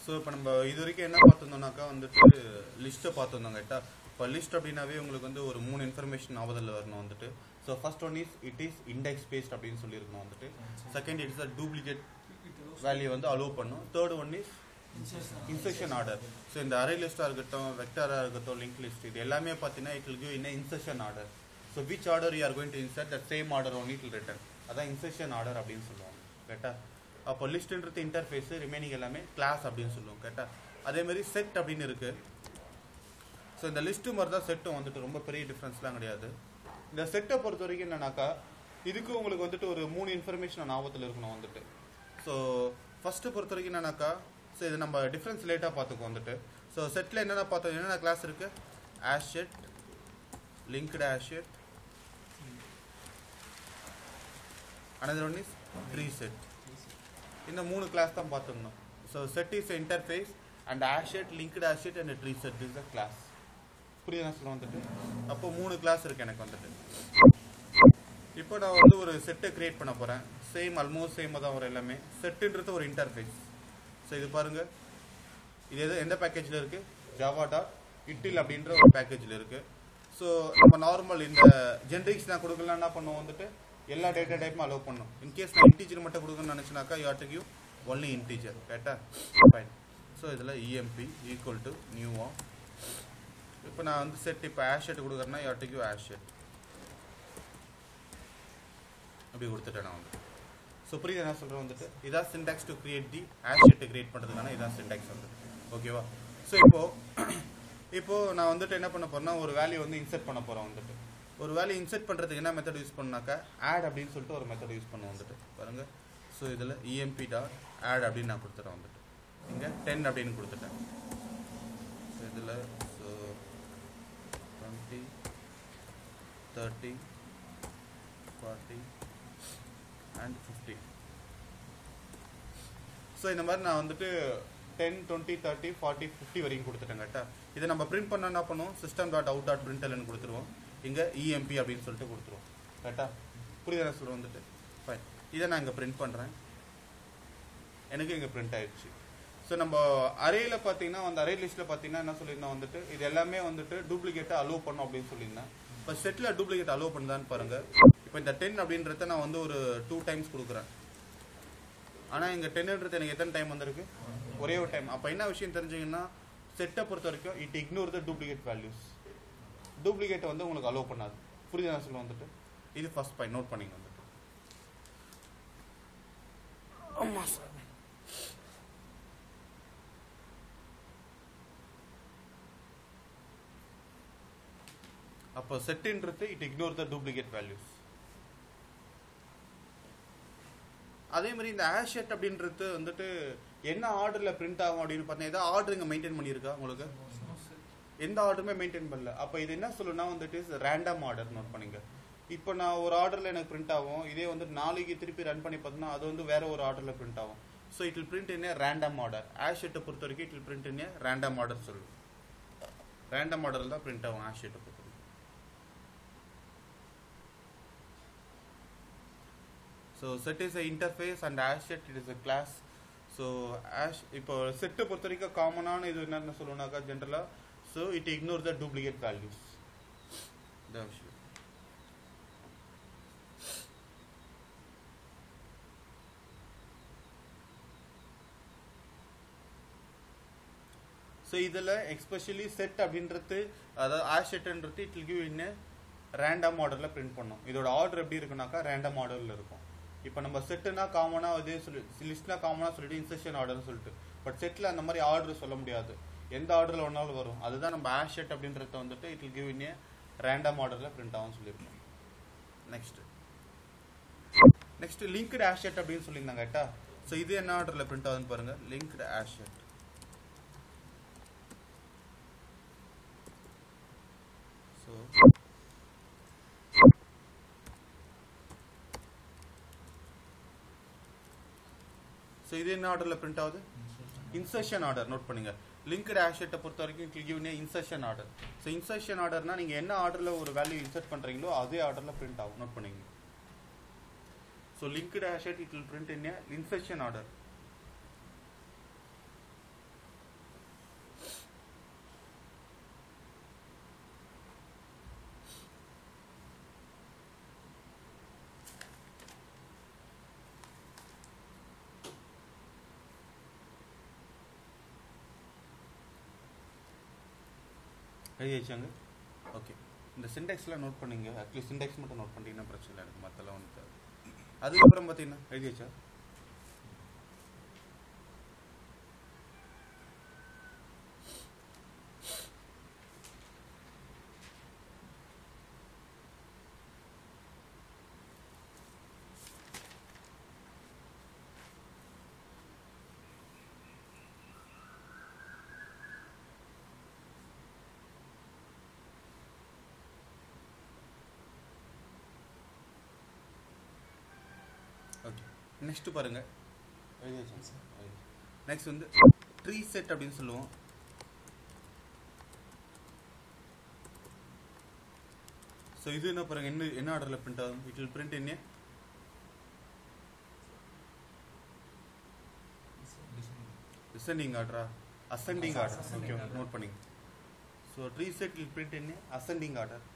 So இப்போ நம்ம இது வரைக்கும் என்ன பார்த்துருந்தோம்னாக்கா வந்துட்டு லிஸ்ட்டை பார்த்துருந்தோம் கரெக்டா இப்போ லிஸ்ட் அப்படின்னாவே உங்களுக்கு வந்து ஒரு மூணு இன்ஃபர்மேஷன் ஆவதில் வரணும் வந்துட்டு so first one is it is index based அப்படின்னு சொல்லியிருக்கணும் வந்துட்டு second it's a duplicate value வந்து அலோவ் பண்ணும் third one is insertion order so இந்த அரே லிஸ்ட்டாக இருக்கட்டும் வெக்டராக இருக்கட்டும் லிங்க் லிஸ்ட் இது எல்லாமே பார்த்தீங்கன்னா it will give in insertion order so which order you are going to insert that same order one it return அதான் இன்செக்ஷன் ஆர்டர் அப்படின்னு சொல்லுவாங்க கரெக்டா அப்போ லிஸ்ட்ன்றது இன்டர்ஃபேஸ் ரிமைனிங் எல்லாமே கிளாஸ் அப்படின்னு சொல்லுவோம் கரெக்டா அதே மாதிரி செட் அப்படின்னு இருக்கு ஸோ இந்த லிஸ்ட்டு மாதிரி தான் செட்டும் வந்துட்டு ரொம்ப பெரிய டிஃப்ரென்ஸ்லாம் கிடையாது இந்த செட்டை பொறுத்த வரைக்கும் என்னன்னாக்கா இதுக்கு உங்களுக்கு வந்துட்டு ஒரு மூணு இன்ஃபர்மேஷன் ஞாபகத்தில் இருக்கணும் வந்துட்டு ஸோ ஃபஸ்ட்டு பொறுத்த வரைக்கும் என்னன்னாக்கா ஸோ இது நம்ம டிஃப்ரென்ஸ் லேட்டாக பார்த்துக்கோ வந்துட்டு ஸோ செட்டில் என்னென்ன பார்த்தோம் என்னென்ன கிளாஸ் இருக்கு hash set linked hash set another one is tree set இந்த மூணு கிளாஸ் தான் பார்த்துருந்தோம் so set is interface and hashset linked hashset and tree set is a class புரியுதா சொல்ல வந்துட்டு அப்போ மூணு கிளாஸ் இருக்கு எனக்கு வந்துட்டு இப்போ நான் வந்து ஒரு செட்டை கிரியேட் பண்ண போறேன் சேம் ஆல்மோஸ்ட் சேமாக தான் வரும் எல்லாமே செட்டுன்றது ஒரு இன்டர்ஃபேஸ் ஸோ இது பாருங்க இது எது எந்த பேக்கேஜில் இருக்கு ஜாவா டாட் இட்டில் அப்படின்ற ஒரு பேக்கேஜில் இருக்கு ஸோ நம்ம நார்மல் இந்த ஜென்ரிக்ஸ் நான் கொடுக்கலாம் என்ன பண்ணுவோம் வந்துட்டு எல்லா டேட்டா டைப்பும் அலோவ் பண்ணும் இன்கேஸ் நான் இன்டீஜர் மட்டும் கொடுக்கணும்னு நினச்சினாக்கா you to give only integer கரெக்டா ஃபைன் ஸோ இதில் இஎம்பி ஈக்குவல் டு நியூவா இப்போ நான் வந்து செட் இப்போ ஆஷ் செட் கொடுக்குறேன்னா you to give hash set அப்படி கொடுத்துட்டேன் நான் வந்து ஸோ புரியுது என்ன சொல்கிறேன் வந்துட்டு இதான் syntax to create the hash செட்டை கிரியேட் பண்ணுறதுக்கான இதான் சிண்டாக்ஸ் வந்துட்டு ஓகேவா ஸோ இப்போ இப்போ நான் வந்துட்டு என்ன பண்ண போறேன்னா ஒரு வேல்யூ வந்து இன்செர்ட் பண்ண போறேன் வந்துட்டு ஒரு வேல்யூ இன்செர்ட் பண்றதுக்கு என்ன மெத்தட் யூஸ் பண்ணாக்கா ஆட் அப்படின்னு சொல்லிட்டு ஒரு மெத்தட் யூஸ் பண்ணுவோம் வந்துட்டு பாருங்க ஸோ இதில் இஎம்பி டாட் ஆட் அப்படின்னு நான் கொடுத்துட்டேன் வந்துட்டு இங்கே டென் அப்படின்னு கொடுத்துட்டேன் ஸோ இதில் so twenty thirty forty and fifty so இந்த மாதிரி நான் வந்துட்டு ten twenty thirty forty fifty வரைக்கும் கொடுத்துட்டேன் கரெக்டா இதை நம்ம பிரிண்ட் பண்ண என்ன பண்ணுவோம் சிஸ்டம் டாட் அவுட் டாட் பிரிண்டல்னு கொடுத்துருவோம் இங்கே இஎம்பி அப்படின்னு சொல்லிட்டு கொடுத்துருவோம் கரெக்டா புரியுதா சொல்லுவோம் வந்துட்டு ஃபைன் இதை நான் இங்கே பிரிண்ட் பண்ணுறேன் எனக்கு இங்கே பிரிண்ட் ஆயிடுச்சு ஸோ நம்ம அரேல பார்த்தீங்கன்னா அந்த அரே லிஸ்ட்டில் பார்த்தீங்கன்னா என்ன சொல்லியிருந்தோம் வந்துட்டு இது எல்லாமே வந்துட்டு டூப்ளிகேட்டை அலோவ் பண்ணும் அப்படின்னு சொல்லியிருந்தேன் இப்போ செட்டில் டூப்ளிகேட் அலோவ் பண்ணுதான்னு பாருங்க இப்போ இந்த டென் அப்படின்றத நான் வந்து ஒரு டூ டைம்ஸ் கொடுக்குறேன் ஆனால் இங்கே டென்ன்றது எனக்கு எத்தனை டைம் வந்திருக்கு ஒரே ஒரு டைம் அப்போ என்ன விஷயம் தெரிஞ்சீங்கன்னா செட்டை பொறுத்த வரைக்கும் it ignore the duplicate values டூப்ளிகேட்டை வந்து உங்களுக்கு அலோவ் பண்ணாது புரியுதா சொல்ல வந்துட்டு இது ஃபர்ஸ்ட் பாயிண்ட் நோட் பண்ணிங்க வந்துட்டு ஆமாம் சார் அப்போ செட்டுன்றது it ignore the duplicate values அதே மாதிரி இந்த ஆஷெட் அப்படின்றது வந்துட்டு என்ன ஆர்டரில் பிரிண்ட் ஆகும் அப்படின்னு பார்த்தீங்கன்னா ஏதாவது ஆர்டர் இங்கே மெயின்டைன் பண்ணியிருக்கா உங்களுக்கு எந்த ஆர்டருமே மெயின்டைன் பண்ணல அப்போ இது என்ன சொல்லுன்னா வந்துட்டு ரேண்டம் ஆர்டர் நோட் பண்ணிங்க இப்போ நான் ஒரு ஆர்டரில் எனக்கு பிரிண்ட் ஆகும் இதே வந்து நாளைக்கு திருப்பி ரன் பண்ணி பார்த்தோம்னா அது வந்து வேற ஒரு ஆர்டரில் பிரிண்ட் ஆகும் so it will print in random order ஆஷெட்டை பொறுத்த வரைக்கும் it will print in random order சொல்லுவோம் ரேண்டம் ஆர்டரில் தான் பிரிண்ட் ஆகும் ஆஷெட்டை பொறுத்த வரைக்கும் so set is a interface and hash set it is a class so hash இப்போ செட்டை பொறுத்த வரைக்கும் காமனான இது என்னன்னு சொல்லுவோம்னாக்கா ஜென்ரலாக so it ignore the duplicate values இதான் விஷயம் ஸோ இதில் எக்ஸ்பெஷலி செட் அப்படின்றது அதாவது ஆஷ் செட்ன்றது it will give in random ஆர்டரில் பிரிண்ட் பண்ணும் இதோட ஆர்டர் எப்படி இருக்குனாக்கா ரேண்டம் ஆர்டரில் இருக்கும் இப்போ நம்ம செட்டுனா காமனாக இதே சொல்லி லிஸ்ட்னா காமனாக சொல்லிட்டு இன்செக்ஷன் ஆர்டர்னு சொல்லிட்டு பட் செட்டில் அந்த மாதிரி ஆர்டர் சொல்ல முடியாது எந்த ஆர்டரில் ஒன்றாலும் வரும் அதுதான் நம்ம ஆஷ் செட் அப்படின்றத வந்துட்டு it will give in random ஆர்டரில் பிரிண்ட் ஆகும் சொல்லியிருக்கோம் next next linked hash set அப்படின்னு சொல்லியிருந்தாங்க கரெக்டா ஸோ இது என்ன ஆர்டரில் பிரிண்ட் ஆகுதுன்னு பாருங்க linked hash set so so இது என்ன ஆர்டரில் பிரிண்ட் ஆகுது இன்சர்ஷன் ஆர்டர் நோட் பண்ணுங்க லிங்க்டு ஆஷெட்டை பொறுத்த வரைக்கும் click insertion order so insertion ஆர்டர்னா நீங்கள் என்ன ஆர்டரில் ஒரு வேல்யூ இன்சர்ட் பண்ணுறீங்களோ அதே ஆர்டரில் பிரிண்ட் ஆகும் நோட் பண்ணுங்க so linked hash set it will print in insertion order எழுதி வச்சாங்க ஓகே இந்த சிண்டெக்ஸ்லாம் நோட் பண்ணீங்க அட்லீஸ்ட் சிண்டெக்ஸ் மட்டும் நோட் பண்ணிட்டீங்கன்னா பிரச்சனை இல்லை எனக்கு மற்றெல்லாம் வந்து தேவை. அதுக்கப்புறம் பார்த்தீங்கன்னா எழுதி வச்சா ஓகே நெக்ஸ்ட் பாருங்க எழுதி வச்சேன் சார் நெக்ஸ்ட் வந்து ட்ரீ செட் அப்படின்னு சொல்லுவோம் ஸோ இது என்ன பாருங்க என்ன என்ன ஆர்டரில் பிரிண்ட் ஆகும் இட் வில் பிரிண்ட் என்ன டிசெண்டிங் ஆர்டரா ascending order Ascending okay order. Note பண்ணிங்க so tree set will print என்ன அசெண்டிங் ஆர்டர்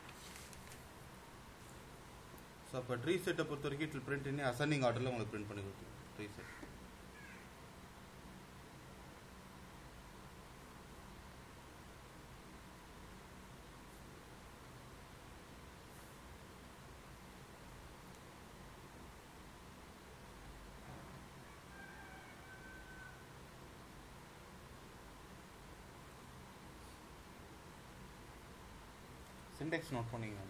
ஸோ அப்போ ட்ரீ செட்டை பொறுத்த வரைக்கும் இட் பிரிண்ட் என்ன அசெண்டிங் ஆர்டரில் உங்களுக்கு பிரிண்ட் பண்ணி கொடுத்துரும் ட்ரீ செட் சிண்டெக்ஸ் நோட் பண்ணீங்க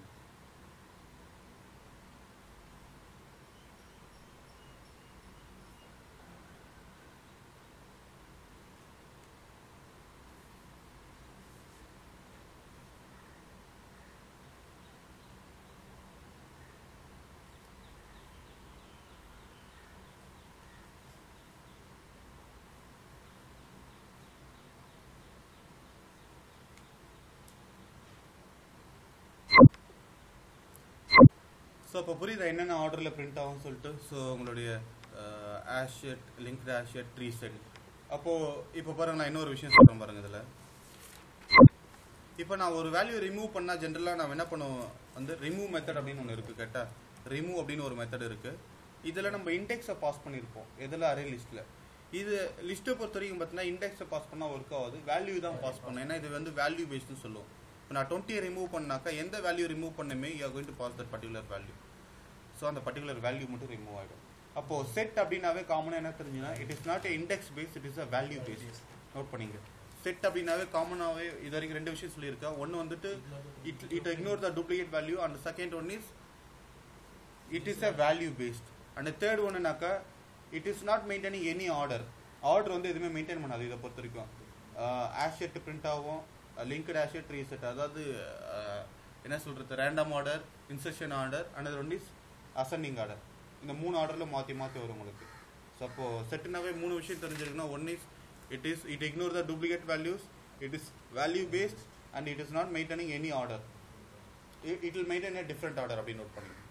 ஸோ அப்போ புரியுதா என்னென்ன ஆர்டரில் பிரிண்ட் ஆகும்னு சொல்லிட்டு ஸோ உங்களுடைய hash set linked hash set tree set அப்போது இப்போ பாருங்க நான் இன்னொரு விஷயம் சொல்கிறேன் பாருங்க இதில் இப்போ நான் ஒரு வேல்யூ ரிமூவ் பண்ணால் ஜென்ரலாக நான் என்ன பண்ணுவோம் வந்து ரிமூவ் மெத்தட் அப்படின்னு ஒன்று இருக்குது கேட்டா ரிமூவ் அப்படின்னு ஒரு மெத்தட் இருக்குது இதில் நம்ம இண்டெக்ஸை பாஸ் பண்ணியிருப்போம் எதில் அரே லிஸ்ட்டில் இது லிஸ்ட்டை பொறுத்த வரைக்கும் பார்த்தீங்கன்னா இண்டெக்ஸை பாஸ் பண்ணால் ஒர்க் ஆகாது வேல்யூ தான் பாஸ் பண்ணும் ஏன்னா இது வந்து வேல்யூ பேஸ்ட்னு சொல்லுவோம் இப்போ நான் டுவெண்ட்டியை ரிமூவ் பண்ணாக்கா எந்த வேல்யூ ரிமூவ் பண்ணுமே you are going to pass that particular value so அந்த பர்டிகுலர் வேல்யூ மட்டும் ரிமூவ் ஆகிடும் அப்போ செட் அப்படின்னாவே காமனாக என்ன தெரிஞ்சுன்னா it is not index base it is a value base note பண்ணிங்க செட் அப்படின்னாவே காமனாகவே இது வரைக்கும் ரெண்டு விஷயம் சொல்லியிருக்கேன் ஒன்று வந்துட்டு it it ignore the duplicate value and second one is it is a value based and third ஒன்றுனாக்கா it is not maintaining any order order வந்து எதுவுமே மெயின்டைன் பண்ணாது இதை பொறுத்த வரைக்கும் ஆஷெட் பிரிண்ட் ஆகும் லிங்க்டு ஆஷெட் ரீசெட் அதாவது uh, என்ன சொல்றது random order insertion order and one is ascending order இந்த மூணு ஆர்டரில் மாற்றி மாற்றி வரும் உங்களுக்கு ஸோ அப்போ செட்டுனாவே மூணு விஷயம் தெரிஞ்சிருக்குன்னா one is it is it ignore the duplicate values it is value based and it is not maintaining any order it will maintain a different order அப்படின்னு நோட் பண்ணுங்க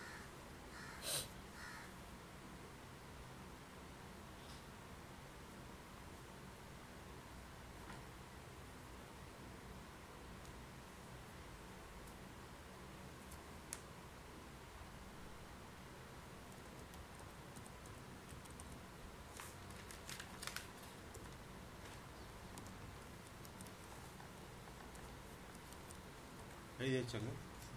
எழுதி வச்சாங்க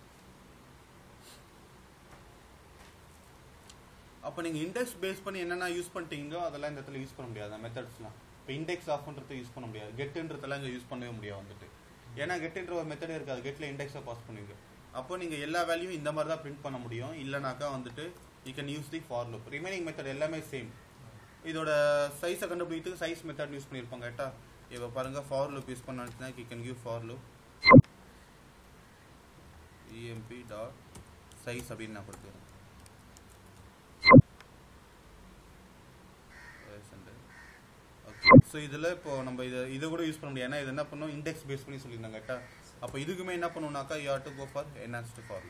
அப்போ நீங்கள் இண்டெக்ஸ் பேஸ் பண்ணி என்னென்ன யூஸ் பண்ணிட்டீங்களோ அதெல்லாம் இந்த இடத்துல யூஸ் பண்ண முடியாது மெத்தட்ஸ்லாம் இப்போ இண்டெக்ஸ் ஆஃப் பண்ணுறது யூஸ் பண்ண முடியாது கெட்டுன்றதெல்லாம் இங்கே யூஸ் பண்ணவே முடியாது வந்துட்டு ஏன்னா கெட்டுன்ற ஒரு மெத்தட் இருக்காது கெட்டில் இண்டெக்ஸை பாஸ் பண்ணுவீங்க அப்போ நீங்கள் எல்லா வேல்யூவும் இந்த மாதிரி தான் பிரிண்ட் பண்ண முடியும் இல்லைனாக்கா வந்துட்டு you can use the for loop remaining method எல்லாமே சேம் இதோட சைஸை கண்டுபிடிக்கிறதுக்கு சைஸ் மெத்தட் யூஸ் பண்ணியிருப்பாங்க கரெக்டா இப்போ பாருங்க ஃபார் லுக் யூஸ் பண்ணாச்சுன்னா you can give for loop EMP dot size அப்படின்னு நான் கொடுத்துக்கிறேன் ஓகே ஸோ இதில் இப்போ நம்ம இதை இதை கூட யூஸ் பண்ண முடியாது ஏன்னா இது என்ன பண்ணோம் இண்டெக்ஸ் பேஸ் பண்ணி சொல்லியிருந்தாங்க கரெக்டா அப்போ இதுக்குமே என்ன பண்ணுவோம்னாக்கா you have to go for enhanced for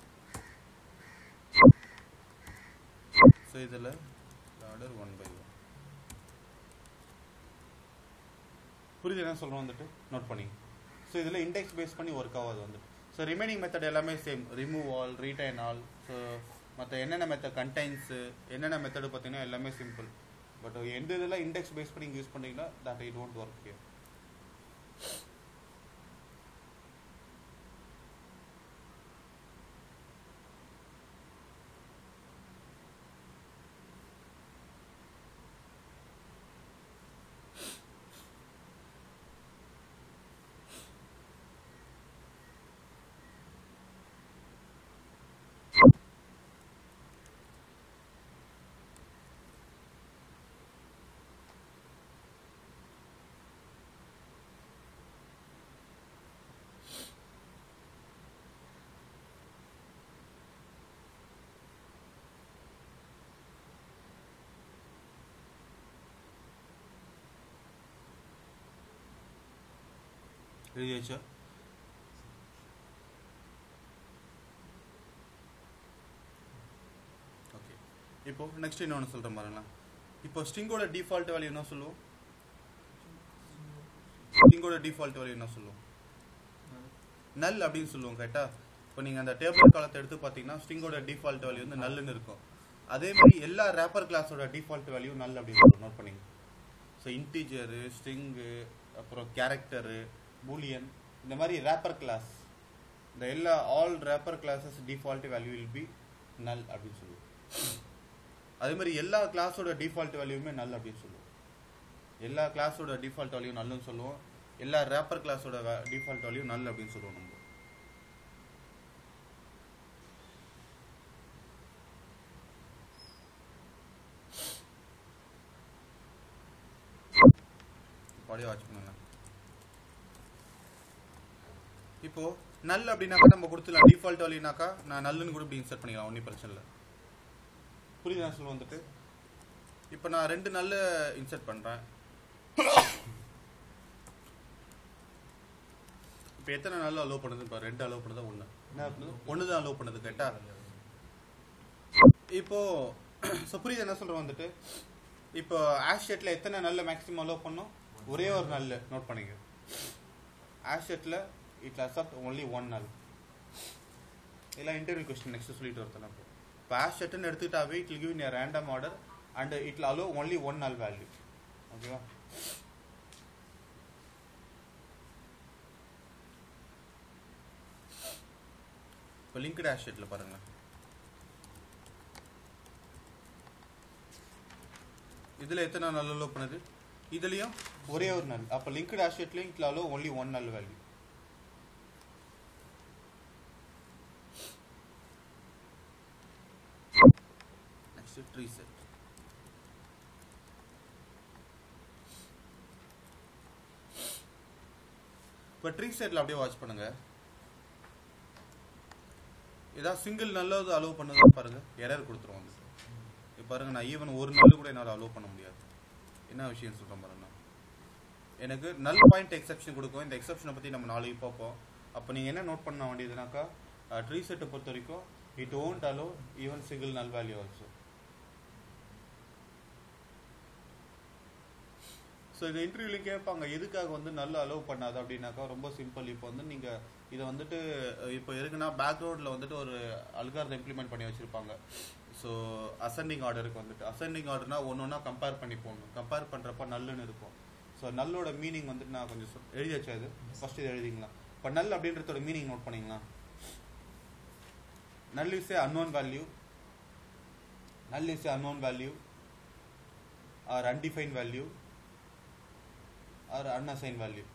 so இதில் ஆர்டர் ஒன் பை ஒன் புரியுது என்ன சொல்கிறோம் வந்துட்டு நோட் பண்ணி ஸோ இதில் இண்டெக்ஸ் பேஸ் பண்ணி ஒர்க் ஆகாது வந்துட்டு ஸோ ரிமைனிங் மெத்தட் எல்லாமே same remove all retain all so மற்ற என்னென்ன மெத்தட் கண்டைன்ஸு என்னென்ன மெத்தடு பார்த்தீங்கன்னா எல்லாமே சிம்பிள் பட் எந்த இதில் இண்டெக்ஸ் பேஸ் பண்ணி யூஸ் பண்ணீங்கன்னா that it won't work here எழுதியாச்சா ஓகே இப்போ நெக்ஸ்ட் இன்னொன்று சொல்கிறேன் பாருங்களேன் இப்போ ஸ்ட்ரிங்கோட டிஃபால்ட் வேல்யூ என்ன சொல்லுவோம் ஸ்ட்ரிங்கோட டிஃபால்ட் வேல்யூ என்ன சொல்லுவோம் நல் அப்படின்னு சொல்லுவோம் கரெக்டா இப்போ நீங்கள் அந்த டேபிள் காலத்தை எடுத்து பார்த்தீங்கன்னா ஸ்ட்ரிங்கோட டிஃபால்ட் வேல்யூ வந்து நல்லுன்னு இருக்கும் அதே மாதிரி எல்லா ரேப்பர் கிளாஸோட டிஃபால்ட் வேல்யூ நல் அப்படின்னு சொல்லுவோம் நோட் பண்ணிங்க ஸோ இன்டீஜரு ஸ்ட்ரிங்கு அப்புறம் கேரக்டரு பூலியன் இந்த மாதிரி ரேப்பர் கிளாஸ் இந்த எல்லா all wrapper classes default value will be null அப்படின்னு சொல்லுவோம் அதே மாதிரி எல்லா கிளாஸோட டிஃபால்ட் வேல்யூமே நல் அப்படின்னு சொல்லுவோம் எல்லா கிளாஸோட டிஃபால்ட் வேல்யூ நல்லுன்னு சொல்லுவோம் எல்லா ரேப்பர் கிளாஸோட டிஃபால்ட் வேல்யூ நல் அப்படின்னு சொல்லுவோம் நம்ம பாடியை வாட்ச் பண்ணுங்க இப்போ நல் அப்படின்னாக்கா நம்ம கொடுத்துலாம் டிஃபால்ட் வேல்யூனாக்கா நான் நல்லுன்னு கூட இப்படி இன்சர்ட் பண்ணிக்கலாம் ஒன்றும் பிரச்சனை இல்லை புரியுது நான் சொல்ல வந்துட்டு இப்போ நான் ரெண்டு நல்ல இன்சர்ட் பண்ணுறேன் இப்போ எத்தனை நாள் அலோவ் பண்ணுது இப்போ ரெண்டு அலோவ் பண்ணதா ஒன்று என்ன பண்ணுது ஒன்று தான் அலோவ் பண்ணுது கேட்டா இப்போ ஸோ புரியுது என்ன சொல்கிறேன் வந்துட்டு இப்போ ஆஷெட்டில் எத்தனை நல்ல மேக்ஸிமம் அலோவ் பண்ணோம் ஒரே ஒரு நல்ல நோட் பண்ணிக்க ஆஷெட்டில் it accept only one null இதெல்லாம் இன்டர்வியூ கொஸ்டின் நெக்ஸ்ட் சொல்லிட்டு வரத்தன இப்போ இப்போ ஆஷெட்டுன்னு எடுத்துக்கிட்டாவே it give in random order and it allow only one null value ஓகேவா இப்போ லிங்க்டு ஆஷெட்டில் பாருங்க இதில் எத்தனை நல் அலோ பண்ணுது இதுலயும் ஒரே ஒரு நல் அப்போ லிங்க்டு ஆஷெட்லையும் இட்ல allow only one null value next tree set இப்போ ட்ரீ செட்ல அப்படியே வாட்ச் பண்ணுங்க ஏதாவது சிங்கிள் நல்லது அலோவ் பண்ணதான் பாருங்க எரர் கொடுத்துரும் வந்து இப்போ பாருங்க நான் ஈவன் ஒரு நாள் கூட என்னால் அலோவ் பண்ண முடியாது என்ன விஷயம் சொல்கிறேன் பாருங்க எனக்கு நல் பாயிண்ட் எக்ஸப்ஷன் கொடுக்கும் இந்த எக்ஸப்ஷனை பற்றி நம்ம நாளைக்கு பார்ப்போம் அப்போ நீங்கள் என்ன நோட் பண்ண வேண்டியதுனாக்கா ட்ரீ செட்டை பொறுத்த வரைக்கும் it won't allow even single null value also so இந்த இன்டர்வியூலையும் கேட்பாங்க எதுக்காக வந்து நல்ல அலோவ் பண்ணாது அப்படின்னாக்கா ரொம்ப சிம்பிள் இப்போ வந்து நீங்கள் இதை வந்துட்டு இப்போ இருக்குன்னா பேக்ரவுண்டில் வந்துட்டு ஒரு அல்காரத்தை இம்ப்ளிமெண்ட் பண்ணி வச்சுருப்பாங்க ஸோ அசெண்டிங் ஆர்டருக்கு வந்துட்டு அசெண்டிங் ஆர்டர்னா ஒன்று ஒன்றா கம்பேர் பண்ணி போகணும் கம்பேர் பண்ணுறப்ப நல்லுன்னு இருக்கும் ஸோ நல்லோட மீனிங் வந்துட்டு நான் கொஞ்சம் சொல்- எழுதி வச்சது ஃபர்ஸ்ட் இது எழுதிங்களா இப்போ நல் அப்படின்றதோட மீனிங் நோட் பண்ணிங்களா null is a unknown value null is a unknown value or undefine value or unassign value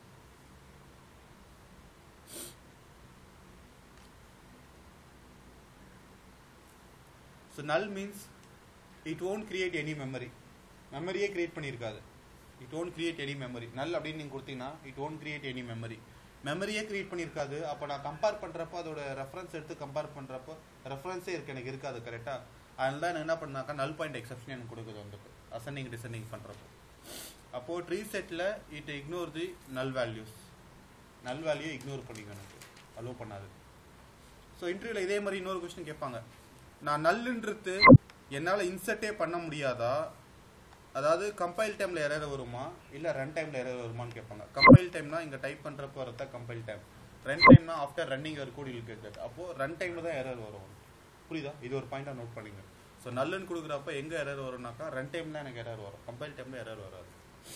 so null means it won't create any memory மெமரியே கிரியேட் பண்ணியிருக்காது it won't create any memory null அப்படின்னு நீங்கள் கொடுத்தீங்கன்னா it won't create any memory மெமரியே create பண்ணியிருக்காது அப்போ நான் compare பண்ணுறப்போ அதோட ரெஃபரன்ஸ் எடுத்து கம்பேர் பண்ணுறப்போ ரெஃபரன்ஸே இருக்கு எனக்கு இருக்காது கரெக்டாக அதனால தான் நான் என்ன பண்ணாக்கா நல் பாயிண்ட் எக்ஸப்ஷன் எனக்கு கொடுக்குது வந்துட்டு அசெண்டிங் டிசெண்டிங் பண்ணுறப்போ அப்போது ட்ரீ செட்டில் it ignore the null values நல் வேல்யூ இக்னோர் பண்ணிக்கும் எனக்கு அலோவ் பண்ணாது ஸோ இன்டர்வியூவில் இதே மாதிரி இன்னொரு கொஸ்டின் கேட்பாங்க நான் நல்லுன்றது என்னால் இன்சர்ட்டே பண்ண முடியாதா அதாவது கம்பைல் டைமில் எரர் வருமா இல்லை ரன் டைமில் எரர் வருமான்னு கேட்பாங்க கம்பைல் டைம்னா இங்கே டைப் பண்ணுறப்போ வரத கம்பைல் டைம் ரன் டைம்னா ஆஃப்டர் ரன்னிங் ஒரு கூட இருக்குது அப்போது ரன் டைமில் தான் எரர் வரும் புரியுதா இது ஒரு பாயிண்டாக நோட் பண்ணிங்க ஸோ நல்லுன்னு கொடுக்குறப்ப எங்கே எரர் வரும்னாக்கா ரன் டைமில் எனக்கு எரர் வரும் கம்பைல் டைமில் எரர் வராது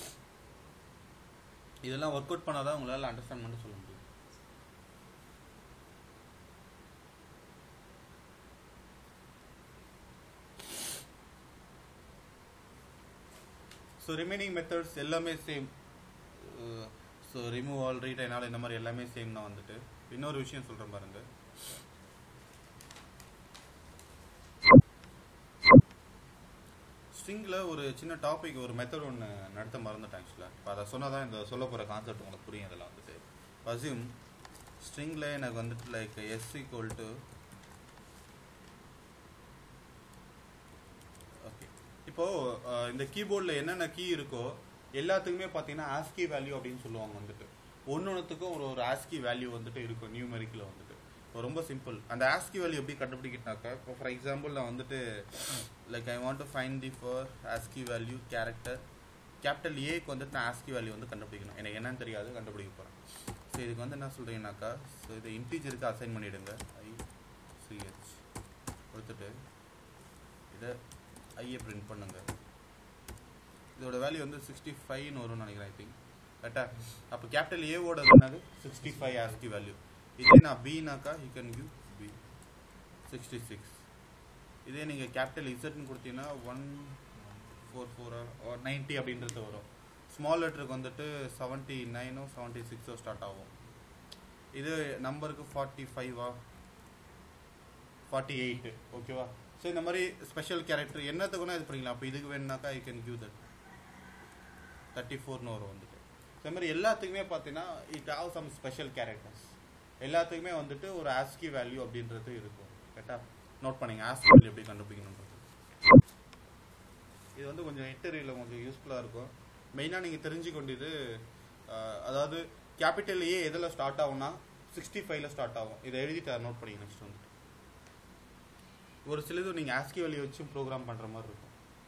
இதெல்லாம் ஒர்க் அவுட் பண்ணாதான் உங்களால் அண்டர்ஸ்டாண்ட் பண்ணி சொல்ல முடியும் ஸோ ரிமைனிங் மெத்தட்ஸ் எல்லாமே same so remove all read என்னால் இந்த மாதிரி எல்லாமே சேம் தான் வந்துட்டு இன்னொரு விஷயம் சொல்கிறேன் பாருங்க ஸ்ட்ரிங்கில் ஒரு சின்ன டாபிக் ஒரு மெத்தட் ஒன்று நடத்த மறந்துட்டேன் ஆக்சுவலாக இப்போ அதை சொன்னால் தான் இந்த சொல்ல போகிற கான்செப்ட் உங்களுக்கு புரியும் இதெல்லாம் வந்துட்டு அசியூம் ஸ்ட்ரிங்கில் எனக்கு வந்துட்டு like S equal to okay இப்போ அஹ், இந்த கீபோர்டில் என்னென்ன கீ இருக்கோ எல்லாத்துக்குமே பார்த்தீங்கன்னா ஆஸ்கி வேல்யூ அப்படின்னு சொல்லுவாங்க வந்துட்டு ஒன்னொன்றுத்துக்கும் ஒரு ஒரு ஆஸ்கி வேல்யூ வந்துட்டு இருக்கும் நியூமெரிக்கில் வந்துட்டு இப்போ ரொம்ப சிம்பிள் அந்த ஆஸ்கி வேல்யூ எப்படி கண்டுபிடிக்கிட்டாக்கா இப்போ ஃபார் எக்ஸாம்பிள் நான் வந்துட்டு like I want to find the for ASCII value character capital ஏக்கு வந்துட்டு நான் ஆஸ்கி வேல்யூ வந்து கண்டுபிடிக்கணும் எனக்கு என்னன்னு தெரியாது கண்டுபிடிக்க போகிறேன் ஸோ இதுக்கு வந்து என்ன சொல்கிறீங்கனாக்கா ஸோ இதை இன்டீஜருக்கு அசைன் பண்ணிவிடுங்க ஐ சிஹெச் கொடுத்துட்டு இதை ஐயை பிரிண்ட் பண்ணுங்க இதோட வேல்யூ வந்து சிக்ஸ்டி ஃபைவ்னு வரும்னு நினைக்கிறேன் ஐ திங்க் கரெக்டா அப்போ கேபிட்டல் ஏவோட என்னது சிக்ஸ்டி ஃபைவ் ஆஸ்கி வேல்யூ இதே நான் பினாக்கா you can give B sixty six இதே நீங்கள் கேபிட்டல் இசட்னு கொடுத்தீங்கன்னா ஒன் ஃபோர் ஃபோரா நைன்ட்டி அப்படின்றது வரும் ஸ்மால் லெட்டருக்கு வந்துட்டு செவன்ட்டி நைனோ செவன்ட்டி சிக்ஸோ ஸ்டார்ட் ஆகும் இது நம்பருக்கு ஃபார்ட்டி ஃபைவா ஃபார்ட்டி எயிட் ஓகேவா ஸோ இந்த மாதிரி ஸ்பெஷல் கேரக்டர் என்னத்துக்குன்னா இது பண்ணிக்கலாம் அப்போ இதுக்கு வேணுனாக்கா I can give that thirty ஃபோர்னு வரும் வந்துட்டு ஸோ இந்த மாதிரி எல்லாத்துக்குமே பார்த்தீங்கன்னா it have some special characters எல்லாத்துக்குமே வந்துட்டு ஒரு ஆஸ்கி வேல்யூ அப்படின்றது இருக்கும் கரெக்டா நோட் பண்ணிங்க ஆஸ்கி வேல்யூ எப்படி கண்டுபிடிக்கணுன்றது இது வந்து கொஞ்சம் இன்டர்வியூவில் கொஞ்சம் யூஸ்ஃபுல்லாக இருக்கும் மெயினாக நீங்கள் தெரிஞ்சுக்கொண்டது அஹ், அதாவது கேபிட்டல் ஏ எதில் ஸ்டார்ட் ஆகும்னா சிக்ஸ்டி ஃபைவ்ல ஸ்டார்ட் ஆகும் இதை எழுதிட்டு நோட் பண்ணிங்க நெக்ஸ்ட் வந்துட்டு ஒரு சிலது நீங்கள் ஆஸ்கி வேல்யூ வச்சும் ப்ரோக்ராம் பண்ணுற மாதிரி இருக்கும்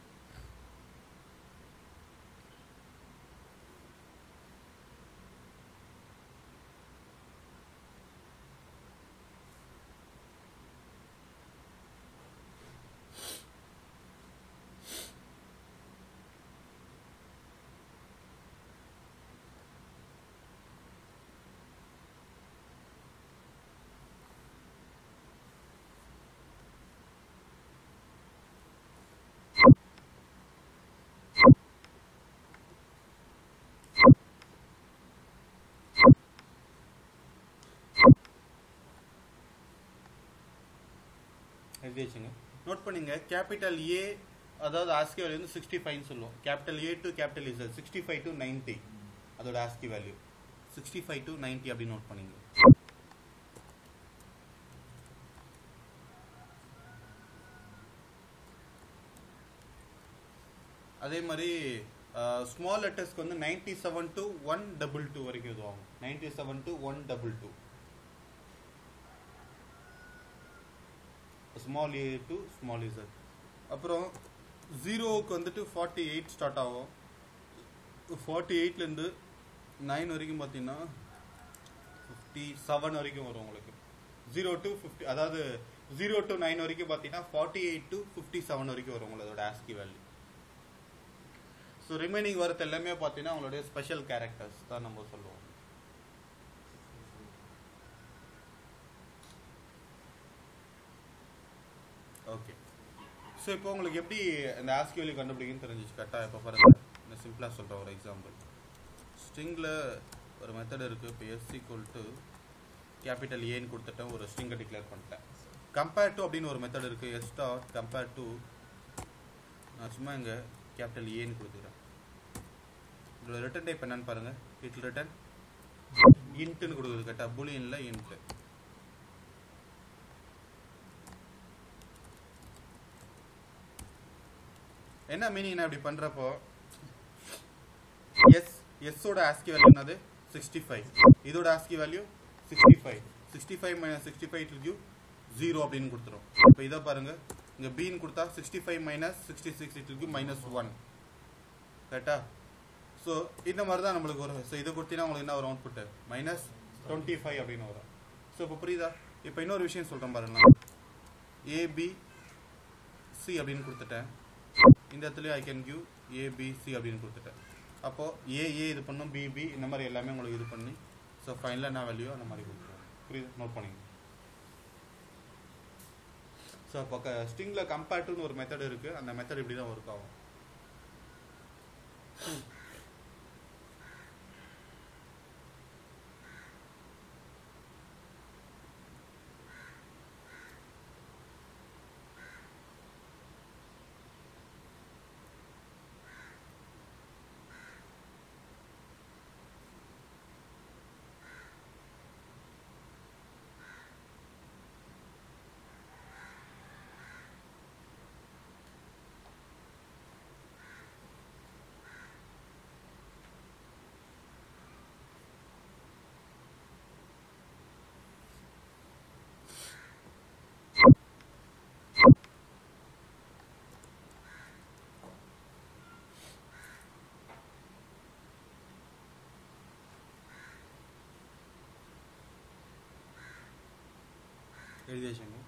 எழுதி வச்சுங்க நோட் பண்ணுங்க கேபிட்டல் ஏ அதாவது ஆஸ்கி வேல்யூ வந்து சிக்ஸ்டி ஃபைவ்னு சொல்லுவோம் capital A to capital is sixty five to ninety அதோட ASCII value sixty five to ninety அப்படின்னு நோட் பண்ணிங்க அதே மாதிரி ஸ்மால் லெட்டர்ஸ்க்கு வந்து ninety seven to one double two வரைக்கும் இதுவாகும் ninety seven to one double two small A to small Z அப்புறம் ஜீரோவுக்கு வந்துட்டு ஃபார்ட்டி எயிட் ஸ்டார்ட் ஆகும் ஃபார்ட்டி எயிட்லேருந்து நைன் வரைக்கும் பார்த்தீங்கன்னா ஃபிஃப்டி செவன் வரைக்கும் வரும் உங்களுக்கு ஜீரோ டு ஃபிஃப்டி அதாவது ஜீரோ டு நைன் வரைக்கும் பார்த்தீங்கன்னா forty eight to fifty seven வரைக்கும் வரும் உங்களோட ஆஸ்கி வேல்யூ ஸோ ரிமைனிங் வரது எல்லாமே பார்த்தீங்கன்னா உங்களுடைய ஸ்பெஷல் கேரக்டர்ஸ் தான் நம்ம சொல்லுவோம் ஓகே ஸோ இப்போ உங்களுக்கு எப்படி இந்த ஆஸ்கி வேல்யூ கண்டுபிடிக்குன்னு தெரிஞ்சிச்சு கரெக்டாக இப்போ பாருங்க நான் சிம்பிளாக சொல்கிறேன் ஒரு எக்ஸாம்பிள் ஸ்ட்ரிங்கில் ஒரு மெத்தட் இருக்குது இப்போ எஸ் ஈக்குவல் டு கேபிட்டல் ஏன்னு கொடுத்துட்டேன் ஒரு ஸ்ட்ரிங்கை டிக்ளேர் பண்ணிட்டேன் கம்பேர் டு அப்படின்னு ஒரு மெத்தட் இருக்குது எஸ் டாட் கம்பேர் டு நான் சும்மா இங்கே கேபிட்டல் ஏன்னு கொடுத்துக்கிறேன் இதோட ரிட்டன் டைப் என்னன்னு பாருங்க இட் ரிட்டன் இன்ட்டுன்னு கொடுக்குது கேட்டா புலியன்ல இன்ட்டு என்ன மீனிங் நான் இப்படி பண்றப்போ எஸ் எஸ்ஸோட ஆஸ்கி வேல்யூ என்னது சிக்ஸ்டி ஃபைவ் இதோட ASCII value sixty five sixty five minus sixty five to zero அப்படின்னு கொடுத்துரும் இப்போ இதை பாருங்க இங்க பின்னு கொடுத்தா sixty five minus sixty six it will minus one கரெக்டா ஸோ இந்த மாதிரி தான் நம்மளுக்கு வரும் ஸோ இதை கொடுத்தீங்கன்னா உங்களுக்கு என்ன வரும் அவுட்புட்டு மைனஸ் டுவெண்ட்டி ஃபைவ் அப்படின்னு வரும் ஸோ இப்போ புரியுதா இப்போ இன்னொரு விஷயம் சொல்கிறேன் பாருங்க ஏபி சி அப்படின்னு கொடுத்துட்டேன் இந்த இடத்துல ஐ கேன் கிவ் ஏபிசி அப்படின்னு கொடுத்துட்டேன் அப்போது ஏ ஏ இது பண்ணும் பிபி இந்த மாதிரி எல்லாமே உங்களுக்கு இது பண்ணி ஸோ ஃபைனலாக என்ன வேல்யூ அந்த மாதிரி கொடுத்துருவோம் புரியுது நோட் பண்ணிங்க ஸோ இப்போ ஸ்ட்ரிங்கில் கம்பேர்டுன்னு ஒரு மெத்தட் இருக்குது அந்த மெத்தட் இப்படி தான் ஒர்க் ஆகும் எழுதி வச்சுங்க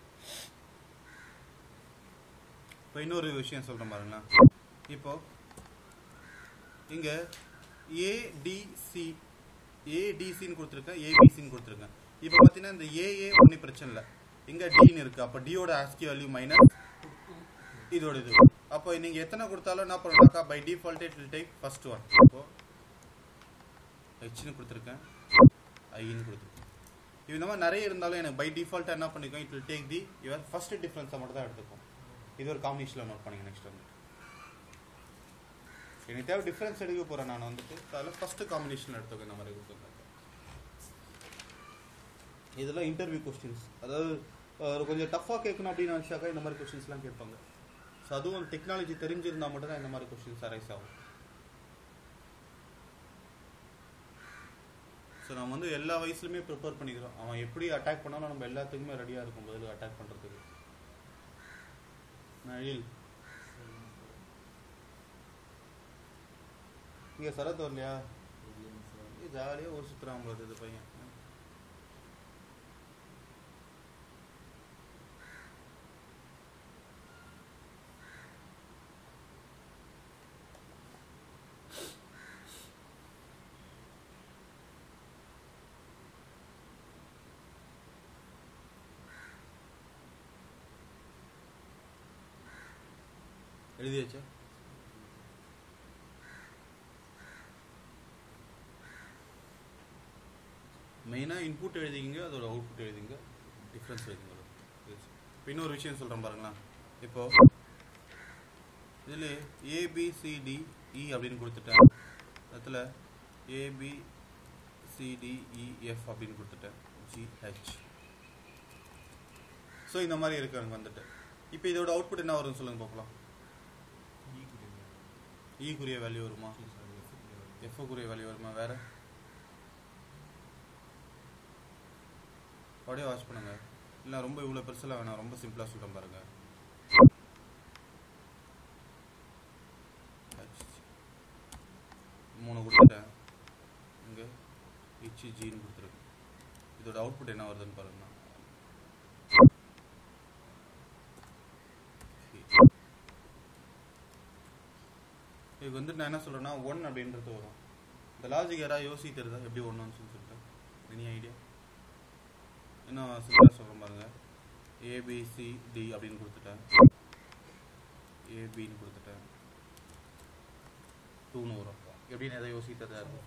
இப்போ இன்னொரு விஷயம் சொல்கிறேன் பாருங்களேன் இப்போ இங்கே ஏடிசி ஏடிசின்னு கொடுத்துருக்கேன் ஏபிசின்னு கொடுத்துருக்கேன் இப்போ பார்த்தீங்கன்னா இந்த ஏஏ ஒன்றும் பிரச்சனை இல்லை இங்கே டின்னு இருக்குது அப்போ டியோட ஆஸ்கி வேல்யூ மைனஸ் இதோட இது அப்போ நீங்கள் எத்தனை கொடுத்தாலும் என்ன பண்ணுனாக்கா by default it will take first one இப்போ ஹெச்னு கொடுத்துருக்கேன் ஐன்னு கொடுத்துருக்கேன் இது இந்த மாதிரி நிறைய இருந்தாலும் எனக்கு பை டிஃபால்ட்டாக என்ன பண்ணிக்கும் it will take the your first டிஃப்ரென்ஸை மட்டும் தான் எடுத்துக்கும் இது ஒரு காம்பினேஷனில் நோட் பண்ணிங்க நெக்ஸ்ட் வந்து எனக்கு தேவை டிஃப்ரென்ஸ் எடுக்க போகிறேன் நான் வந்துட்டு அதில் ஃபஸ்ட்டு காம்பினேஷன் எடுத்துக்கோ இந்த மாதிரி கொடுத்துருக்கேன் இதெல்லாம் இன்டர்வியூ கொஸ்டின்ஸ் அதாவது அஹ், கொஞ்சம் டஃப்பாக கேட்கணும் அப்படின்னு நினச்சாக்கா இந்த மாதிரி கொஸ்டின்ஸ்லாம் கேட்பாங்க ஸோ அதுவும் டெக்னாலஜி தெரிஞ்சிருந்தா மட்டும் தான் இந்த மாதிரி கொஸ்டின்ஸ் அரைஸ் ஆகும் ஸோ நம்ம வந்து எல்லா வயசுலையுமே ப்ரிப்பேர் பண்ணிக்கிறோம் அவன் எப்படி அட்டாக் பண்ணாலும் நம்ம எல்லாத்துக்குமே ரெடியாக இருக்கும் பதில் அட்டாக் பண்ணுறதுக்கு நழில் இங்கே சரத் வரலையா ஜாலியாக ஊர் சுற்றுறான் போது இது பையன் எழுதியாச்சா மெயினாக இன்புட் எழுதிங்க அதோட அவுட்புட் எழுதிங்க டிஃப்ரென்ஸ் எழுதிங்க இப்போ இன்னொரு விஷயம் சொல்கிறேன் பாருங்களேன் இப்போ இதில் ஏபிசிடிஇ அப்படின்னு கொடுத்துட்டேன் அதில் ஏபிசிடிஇஎஃப் அப்படின்னு கொடுத்துட்டேன் ஜிஹெச் ஸோ இந்த மாதிரி இருக்கு எனக்கு வந்துட்டு இப்போ இதோட அவுட்புட் என்ன வரும்னு சொல்லுங்க பார்க்கலாம் ஈக்குரிய வேல்யூ வருமா எஃப்க்குரிய வேல்யூ வருமா வேற அப்படியே வாட்ச் பண்ணுங்க இல்லை ரொம்ப இவ்வளோ பெருசெல்லாம் வேணாம் ரொம்ப சிம்பிளாக சொல்கிறேன் பாருங்க மூணு கொடுத்துட்டேன் இங்கே ஹெச் ஜின்னு கொடுத்துருக்கேன் இதோட அவுட்புட் என்ன வருதுன்னு பாருங்க இதுக்கு வந்து நான் என்ன சொல்றேன்னா ஒன் அப்படின்றது வரும் இந்த லாஜிக் யாராவது யோசிக்கிறதா எப்படி ஒன்றுன்னு சொல்லி சொல்லிட்டு எனி ஐடியா இன்னும் சிம்பிளாக சொல்கிறேன் பாருங்க ஏபிசிடி அப்படின்னு கொடுத்துட்டேன் ஏபின்னு கொடுத்துட்டேன் டூன்னு வரும் எப்படின்னு எதை யோசிக்கிறதா இருக்கும்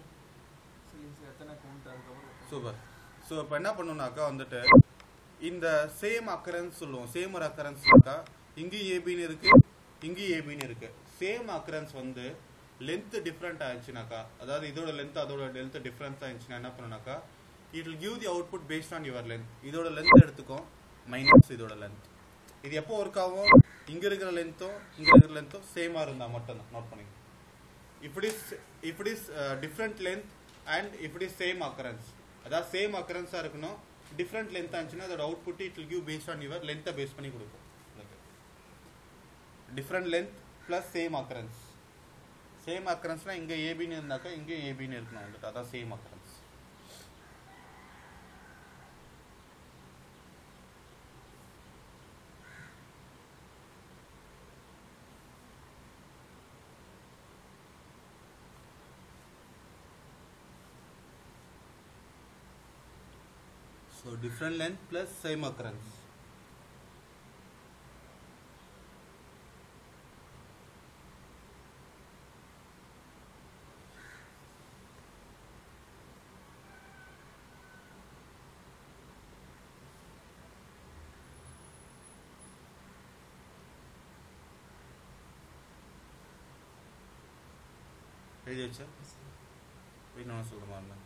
சூப்பர் ஸோ இப்போ என்ன பண்ணணும்னாக்கா வந்துட்டு இந்த சேம் அக்கரன்ஸ் சொல்லுவோம் சேம் ஒரு அக்கரன்ஸ் இருக்கா இங்கேயும் ஏபின்னு இருக்கு இங்கேயும் ஏபின்னு இருக்கு சேம் அக்கரன்ஸ் வந்து லென்த் டிஃப்ரெண்ட் ஆயிடுச்சுனாக்கா அதாவது இதோட லென்த் அதோட லென்த் டிஃப்ரென்ஸ் ஆயிடுச்சுன்னா என்ன பண்ணுனாக்கா it will give the output based on your length இதோட லென்த் எடுத்துக்கும் மைனஸ் இதோட லென்த் இது எப்போ ஒர்க் ஆகும் இங்க இருக்கிற லென்த்தும் இங்க இருக்கிற லென்த்தும் சேமா இருந்தா மட்டும்தான் நோட் பண்ணிங்க if it is if it is uh, different length and if it is same occurrence அதாவது சேம் அக்கரன்ஸாக இருக்கணும் டிஃப்ரெண்ட் லென்த் ஆச்சுன்னா அதோட output it will give based on your லென்த்தை பேஸ் பண்ணி கொடுக்கும் different length plus same occurrence same அக்கரன்ஸ்னால் இங்கே ஏபின்னு இருந்தாக்கா இங்கே ஏபின்னு இருக்கணும் வந்துட்டு அதான் same occurrence So different length plus same occurrence. எழுதியாச்சா இன்னொன்று சொல்கிற மாதிரி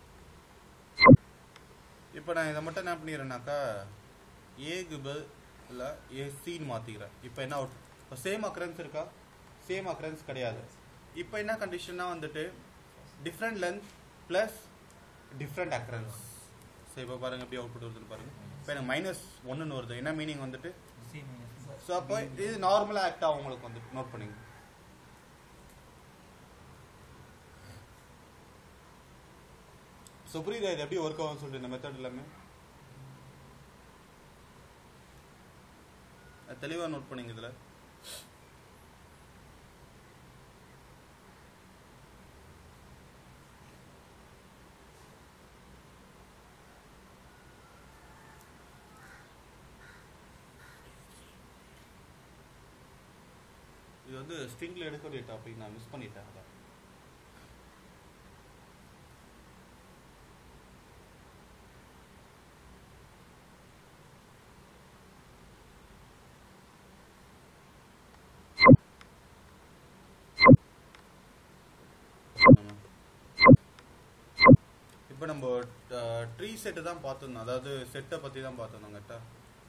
இப்போ நான் இதை மட்டும் என்ன பண்ணிடுறேன்னாக்கா ஏக்கு பதில் ஏ சின்னு மாற்றிக்கிறேன் இப்போ என்ன அவுட் இப்போ சேம் அக்கரன்ஸ் இருக்கா சேம் அக்கரன்ஸ் கிடையாது இப்போ என்ன கண்டிஷன்னா வந்துட்டு different length plus different occurrence சரி இப்போ பாருங்க எப்படி அவுட்புட் வருதுன்னு பாருங்க இப்போ எனக்கு மைனஸ் ஒன்றுன்னு வருது என்ன மீனிங் வந்துட்டு ஸோ அப்போ இது நார்மலாக ஆக்ட் ஆகும் உங்களுக்கு வந்துட்டு நோட் பண்ணிங்க ஸோ புரியுதா இது எப்படி ஒர்க் ஆகும்னு சொல்லிட்டு இந்த மெத்தட் எல்லாமே தெளிவாக நோட் பண்ணிங்க இதில் இது வந்து ஸ்ட்ரிங்கில் எடுக்கக்கூடிய டாபிக் நான் மிஸ் பண்ணிட்டேன் அதான் இப்போ நம்ம ட்ரீ செட்டு தான் பார்த்துருந்தோம் அதாவது செட்டை பற்றி தான் பார்த்துருந்தோம் கரெக்டாக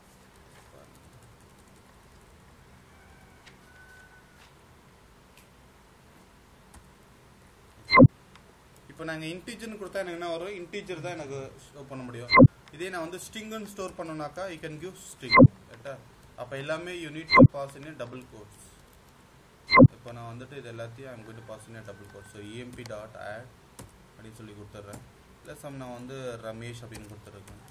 இப்போ நாங்கள் இன்டீஜர்னு கொடுத்தா எனக்கு என்ன வரும் இன்டீஜர் தான் எனக்கு ஸ்டோர் பண்ண முடியும் இதே நான் வந்து ஸ்ட்ரிங்குன்னு ஸ்டோர் பண்ணோம்னாக்கா யூ கேன் கிவ் ஸ்ட்ரிங் கரெக்டா அப்போ எல்லாமே you need to pass in double quotes இப்போ நான் வந்துட்டு இது எல்லாத்தையும் I'm going to pass in double quotes so இஎம்பி dot add அப்படின்னு சொல்லி கொடுத்துட்றேன் ப்ளஸ் நான் வந்து ரமேஷ் அப்படின்னு கொடுத்துருக்கேன்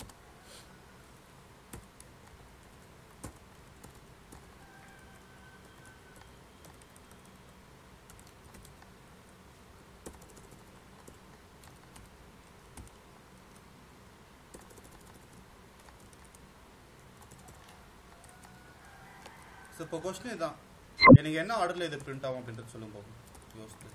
ஸோ இப்போ கொஸ்டின் இதுதான் எனக்கு என்ன ஆர்டரில் இது பிரிண்ட் ஆகும் அப்படின்றது சொல்லுங்க பாப்போம் யோசித்து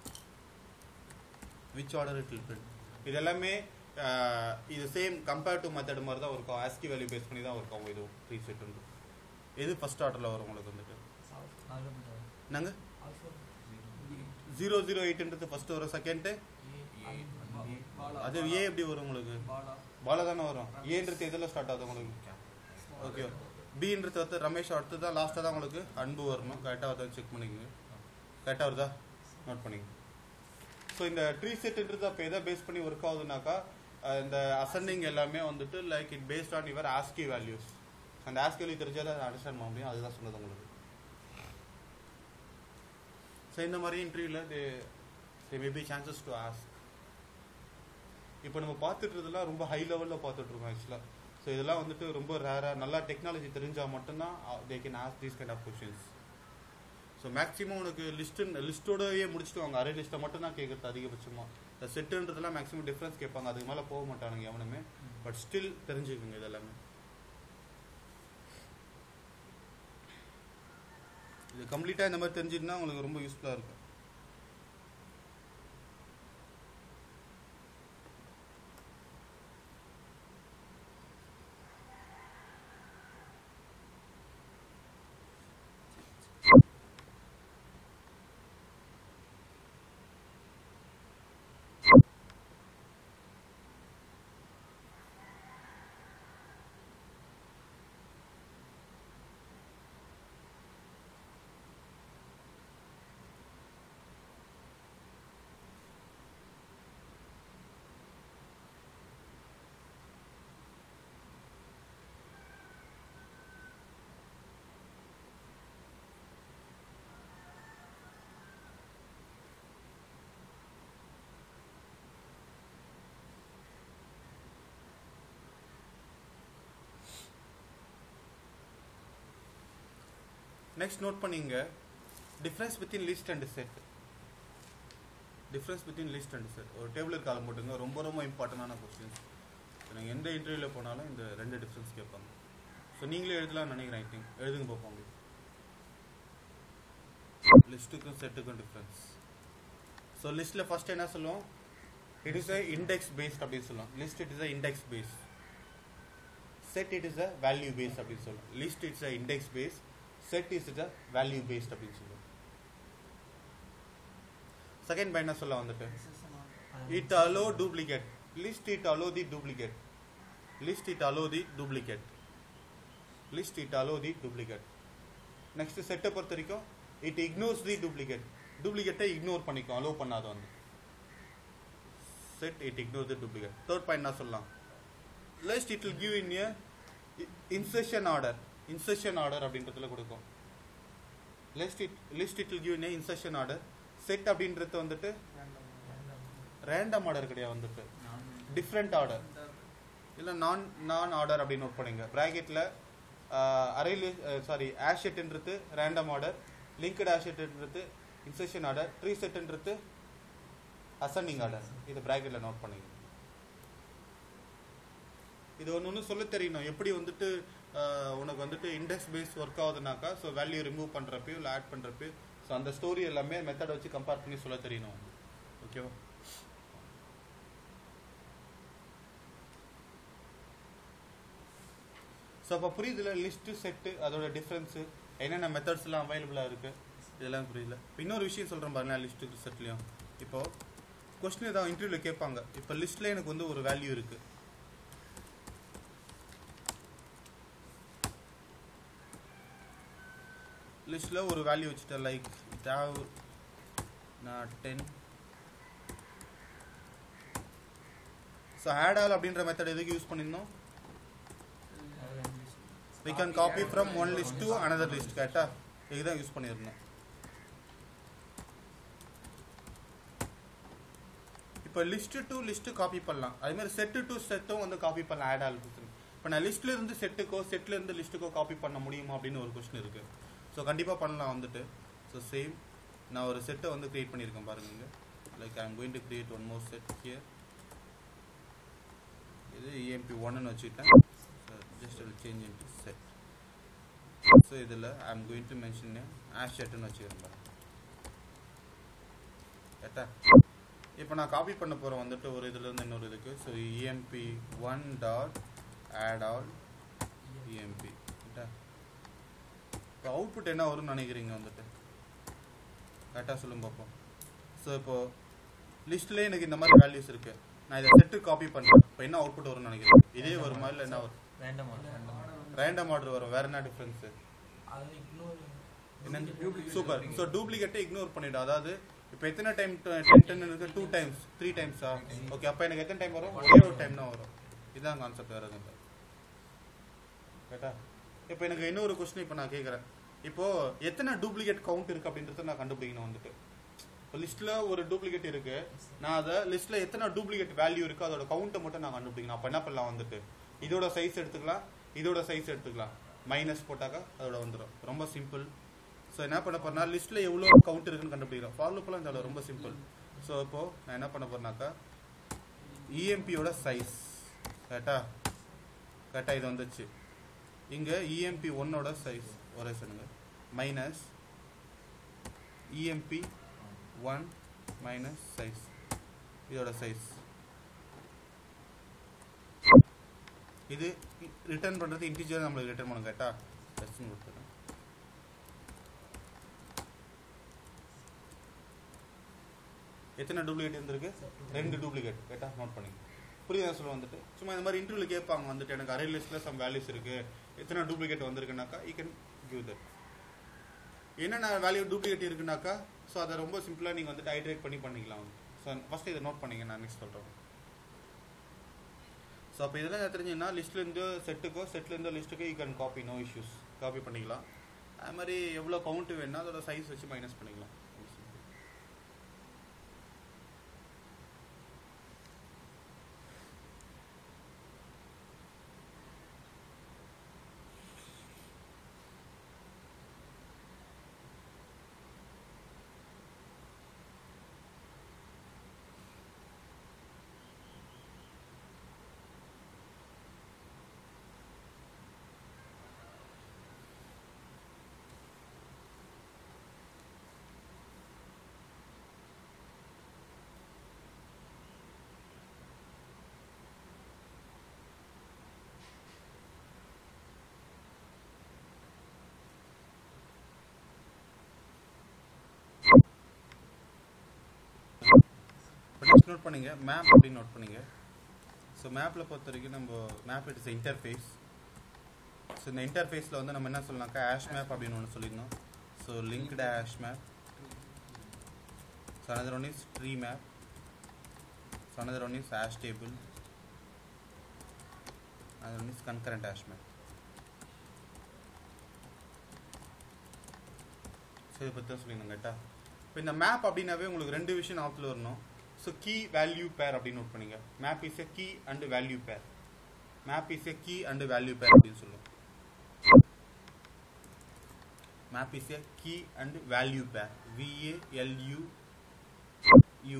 which order it will print இது எல்லாமே அஹ், இது சேம் கம்பேர் டு மெத்தட் மாதிரி தான் இருக்கும் ஆஸ்கி வேல்யூ பேஸ் பண்ணி தான் இருக்கும் இது ப்ரீ செட் எது ஃபர்ஸ்ட் ஆர்டரில் வரும் உங்களுக்கு வந்துட்டு என்னங்க ஜீரோ ஜீரோ எயிட்ன்றது ஃபர்ஸ்ட் வரும் செகண்ட் அது ஏ எப்படி வரும் உங்களுக்கு பாலா தானே வரும் ஏன்றது எதில் ஸ்டார்ட் ஆகுது உங்களுக்கு ஓகே பின்றது வந்து ரமேஷ் அடுத்து தான் லாஸ்ட்டாக தான் உங்களுக்கு அன்பு வரணும் கரெக்டாக வருதா செக் பண்ணிக்கோங்க கரெக்டாக வருதா நோட் பண்ணிக்கங்க ஸோ இந்த ட்ரீ செட்டுன்றது அப்போ எதை பேஸ் பண்ணி ஒர்க் ஆகுதுனாக்கா அஹ் இந்த அசெண்டிங் எல்லாமே வந்துட்டு like it based on your ASCII values அந்த ஆஸ்கி வேல்யூ தெரிஞ்சால் அதை அண்டர்ஸ்டாண்ட் பண்ண முடியும் அதுதான் சொன்னது உங்களுக்கு ஸோ இந்த மாதிரி இன்டர்வியூவில் they they maybe chances to ask இப்போ நம்ம பார்த்துட்டு இருந்ததெல்லாம் ரொம்ப ஹை லெவலில் பார்த்துட்டு இருக்கோம் ஆக்சுவலாக ஸோ இதெல்லாம் வந்துட்டு ரொம்ப ரேராக நல்லா டெக்னாலஜி தெரிஞ்சால் மட்டும்தான் they can ask these kind of questions so maximum உனக்கு லிஸ்ட்டு லிஸ்ட்டோடவே முடிச்சுட்டு அவங்க அரே லிஸ்ட்டை மட்டும் தான் கேட்குறது அதிகபட்சமாக இந்த செட்டுன்றதெல்லாம் மேக்ஸிமம் டிஃப்ரென்ஸ் கேட்பாங்க அதுக்கு மேலே போக மாட்டானுங்க எவனுமே பட் ஸ்டில் தெரிஞ்சுக்குங்க இதெல்லாமே இது கம்ப்ளீட்டாக இந்த மாதிரி தெரிஞ்சுட்டுனா உங்களுக்கு ரொம்ப யூஸ்ஃபுல்லாக இருக்கும் நெக்ஸ்ட் நோட் பண்ணீங்க difference between list and set difference between list and set ஒரு டேபிள் காலம் போட்டுங்க ரொம்ப ரொம்ப இம்பார்ட்டண்டான கொஸ்டின்ஸ் நீங்கள் எந்த இன்டர்வியூவில் போனாலும் இந்த ரெண்டு டிஃப்ரென்ஸ் கேட்பாங்க ஸோ நீங்களே எழுதலாம்னு நினைக்கிறேன் ஐ திங்க் எழுதுங்க பார்ப்போம் லிஸ்ட்டுக்கும் செட்டுக்கும் டிஃப்ரென்ஸ் ஸோ லிஸ்ட்டில் ஃபர்ஸ்ட் என்ன சொல்லுவோம் it is a index based அப்படின்னு சொல்லுவோம் list it is a index base set it is a value based அப்படின்னு சொல்லுவோம் list it's a index base set is it a value based அப்படின்னு சொல்லுவோம் second by என்ன சொல்ல வந்துட்டு it allow duplicate list it allow the duplicate list it allow the duplicate list it allow the duplicate next செட்டை பொறுத்த வரைக்கும் it ignores the duplicate duplicate ignore பண்ணிக்கும் allow பண்ணாது வந்து set it ignores the duplicate third point என்ன சொல்லலாம் list it will give in a insertion order insertion order அப்படின்றதுல கொடுக்கும் list it list it will give in a insertion order set அப்படின்றது வந்துட்டு random order கிடையாது வந்துட்டு டிஃப்ரெண்ட் ஆர்டர் இல்லை நான் நான் ஆர்டர் அப்படின்னு நோட் பண்ணுங்க ப்ராக்கெட்டில் அரே சாரி ஆஷ் செட்ன்றது ரேண்டம் ஆர்டர் லிங்க்டு ஆஷ் செட்ன்றது இன்செஷன் ஆர்டர் ட்ரீ செட்ன்றது அசெண்டிங் ஆர்டர் இது ப்ராக்கெட்ல நோட் பண்ணிக்கணும் இது ஒன்று ஒன்று சொல்ல தெரியணும் எப்படி வந்துட்டு ஆஹ், உனக்கு வந்துட்டு இண்டெக்ஸ் பேஸ் ஒர்க் ஆகுதுனாக்கா ஸோ வேல்யூ ரிமூவ் பண்ணுறப்பையும் இல்லை ஆட் பண்ணுறப்பையும் ஸோ அந்த ஸ்டோரி எல்லாமே மெத்தட் வச்சு கம்பேர் பண்ணி சொல்ல தெரியணும் ஓகேவா ஸோ அப்போ புரியுதுல லிஸ்ட்டு செட்டு அதோட டிஃப்ரென்ஸு என்னென்ன மெத்தட்ஸ்லாம் அவைலபிளாக இருக்குது இதெல்லாம் புரியல இப்ப இன்னொரு விஷயம் சொல்கிறேன் பாருங்க லிஸ்ட்டு செட்லையும் இப்போ கொஸ்டின் ஏதாவது இன்டர்வியூவில் கேட்பாங்க இப்போ லிஸ்ட்டில் எனக்கு வந்து ஒரு வேல்யூ இருக்குது லிஸ்ட்டில் ஒரு வேல்யூ வச்சுட்டேன் லைக் இட் ஹாவ் நான் டென் ஸோ ஆட் ஆல் அப்படின்ற மெத்தட் எதுக்கு யூஸ் பண்ணியிருந்தோம் we can copy from one list to another list கரெக்டா இதுதான் யூஸ் பண்ணியிருந்தோம் இப்போ லிஸ்ட் டு லிஸ்ட் காப்பி பண்ணலாம் அதே மாதிரி செட்டு டு செட்டும் வந்து காப்பி பண்ணலாம் ஆட் ஆல் இப்போ நான் லிஸ்ட்ல இருந்து செட்டுக்கோ செட்ல இருந்து லிஸ்ட்டுக்கோ காப்பி பண்ண முடியுமா அப்படின்னு ஒரு கொஸ்டின் இருக்கு ஸோ கண்டிப்பாக பண்ணலாம் வந்துட்டு ஸோ சேம் நான் ஒரு செட்டை வந்து கிரியேட் பண்ணியிருக்கேன் பாருங்க இங்க like I am going to create one more set here இது இஎம்பி ஒன்னு வச்சுக்கிட்டேன் just will change into set so இதில் I am going to mention hash செட்டுன்னு வச்சுக்கிறேன் பாருங்க கரெக்டா இப்போ நான் காப்பி பண்ண போகிறேன் வந்துட்டு ஒரு இதுலேருந்து இன்னொரு இதுக்கு so EMP one dot add all EMP கரெக்டா இப்போ அவுட்புட் என்ன வரும்னு நினைக்கிறீங்க வந்துட்டு கரெக்டாக சொல்லுங்க பார்ப்போம் ஸோ இப்போ லிஸ்ட்லேயே எனக்கு இந்த மாதிரி வேல்யூஸ் இருக்கு நான் இதை செட்டு காப்பி பண்ணுறேன் இப்போ என்ன அவுட்புட் வரும்னு நினைக்கிறேன் இதே வருமா இல்லை என்ன வரும் ரேண்டம் ரேண்டம் ரேண்டம் ஆர்டர் வரும் வேற என்ன டிஃப்ரென்ஸு அது இக்னோர் என்ன சூப்பர் ஸோ டூப்ளிகேட்டை இக்னோர் பண்ணிடும் அதாவது இப்போ எத்தனை டைம் டென் டென் இருக்கு டூ டைம்ஸ் த்ரீ டைம்ஸா ஓகே அப்போ எனக்கு எத்தனை டைம் வரும் ஒரே ஒரு டைம் தான் வரும் இதுதான் கான்செப்ட் வேறு எதுவும் இல்லை கேட்டா இப்போ எனக்கு இன்னொரு கொஸ்டின் இப்போ நான் கேட்குறேன் இப்போ எத்தனை டூப்ளிகேட் கவுண்ட் இருக்கு அப்படின்றத நான் கண்டுபிடிக்கணும் வந்துட்டு இப்போ லிஸ்ட்ல ஒரு டூப்ளிகேட் இருக்கு நான் அதை லிஸ்ட்ல எத்தனை டூப்ளிகேட் வேல்யூ இருக்கு அதோட கவுண்ட்டை மட்டும் நான் கண்டுபிடிக்கணும் அப்போ என்ன பண்ணலாம் வந்துட்டு இதோட சைஸ் எடுத்துக்கலாம் இதோட சைஸ் எடுத்துக்கலாம் மைனஸ் போட்டாக்கா அதோட வந்துடும் ரொம்ப சிம்பிள் ஸோ என்ன பண்ண போறேன்னா லிஸ்ட்ல எவ்வளோ கவுண்ட் இருக்குன்னு கண்டுபிடிக்கிறோம் ஃபாலோப்பெல்லாம் இந்த ரொம்ப சிம்பிள் ஸோ இப்போ நான் என்ன பண்ண போறேனாக்கா இஎம்பியோட சைஸ் கரெக்டா கரெக்டாக இது வந்துச்சு இங்கே இஎம்பி ஒன்னோட சைஸ் ஒரே சொல்லுங்க minus EMP one minus size இதோட சைஸ் இது ரிட்டர்ன் பண்ணுறது இன்டிஜர் நம்மளுக்கு ரிட்டர்ன் பண்ண கேட்டா டெஸ்டிங் கொடுத்துருங்க எத்தனை டூப்ளிகேட் இருந்திருக்கு ரெண்டு டூப்ளிகேட் கேட்டா நோட் பண்ணிங்க புரியுதா சொல்ல வந்துட்டு சும்மா இந்த மாதிரி இன்டர்வியூல கேட்பாங்க வந்துட்டு எனக்கு அரே லிஸ்ட்ல சம் வேல்யூஸ் இருக்கு எத்தனை டூப்ளிகேட் வந்திருக்குனாக்கா யூ கேன் கிவ் தட் என்னென்ன வேல்யூ டூப்ளிகேட் இருக்குனாக்கா ஸோ அதை ரொம்ப சிம்பிளாக நீங்கள் வந்துட்டு ஹைட்ரேட் பண்ணி பண்ணிக்கலாம் ஸோ ஃபஸ்ட்டு இதை நோட் பண்ணிங்க நான் நெக்ஸ்ட் சொல்கிறேன் ஸோ அப்போ இதெல்லாம் என்ன தெரிஞ்சுன்னா லிஸ்ட்லேருந்து செட்டுக்கோ செட்லேருந்து லிஸ்ட்டுக்கோ you can copy no issues copy பண்ணிக்கலாம் அது மாதிரி எவ்வளோ கவுண்ட் வேணும்னா அதோட சைஸ் வச்சு மைனஸ் பண்ணிக்கலாம் நெக்ஸ்ட் நோட் பண்ணுங்க மேப் அப்படின்னு நோட் பண்ணுங்க ஸோ மேப்பில் பொறுத்த வரைக்கும் நம்ம மேப் இட்ஸ் இன்டர்ஃபேஸ் ஸோ இந்த இன்டர்ஃபேஸில் வந்து நம்ம என்ன சொல்லலாம்க்கா ஆஷ் மேப் அப்படின்னு ஒன்று சொல்லியிருந்தோம் so linked hash map so another one is tree map so another one is hash table another one is concurrent hash map so இதை பற்றி தான் சொல்லியிருந்தோம் கேட்டா இப்போ இந்த மேப் அப்படின்னாவே உங்களுக்கு ரெண்டு விஷயம் ஞாபகத்தில் வரணும் ஸோ கீ வேல்யூ பேர் அப்படின்னு நோட் பண்ணுங்க map is a key and value pair map is a key and value pair அப்படின்னு சொல்லுவோம் map is a key and value pair VALU U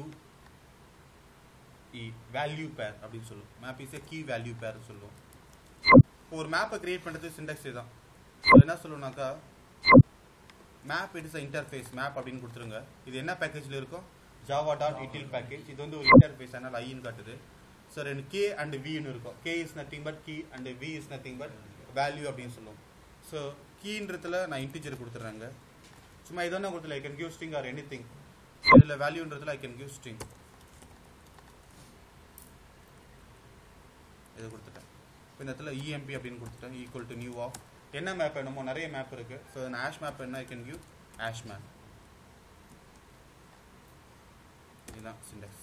E value pair அப்படின்னு சொல்லுவோம் map is a key value pair சொல்லுவோம் இப்போ ஒரு மேப்பை create பண்ணுறது சிண்டெக்ஸ் தான் So என்ன சொல்லுவோம்னாக்கா map it is interface map அப்படின்னு கொடுத்துருங்க இது என்ன பேக்கேஜில் இருக்கும் ஜாவா டாட் இட்டில் பேக்கேஜ் இது வந்து ஒரு இன்டர்ஃபேஸ் அதனால் ஐன்னு காட்டுது ஸோ ரெண்டு கே அண்ட் வின்னு இருக்கும் K is nothing but key and V is nothing but value அப்படின்னு சொல்லுவோம் ஸோ கீன்றதுல நான் இன்டிஜர் கொடுத்துட்றேங்க சும்மா இதொன்னா கொடுத்துல I can give string or anything இதில் வேல்யூன்றதுல ஐ கேன் கிவ் ஸ்ட்ரிங் இது கொடுத்துட்டேன் இப்போ இந்த இடத்துல இஎம்பி அப்படின்னு கொடுத்துட்டேன் ஈக்குவல் டு நியூ ஆஃப் என்ன மேப் வேணுமோ நிறைய மேப் இருக்கு ஸோ அந்த ஆஷ் மேப் என்ன I can give hash map இதுதான் சிண்டெக்ஸ்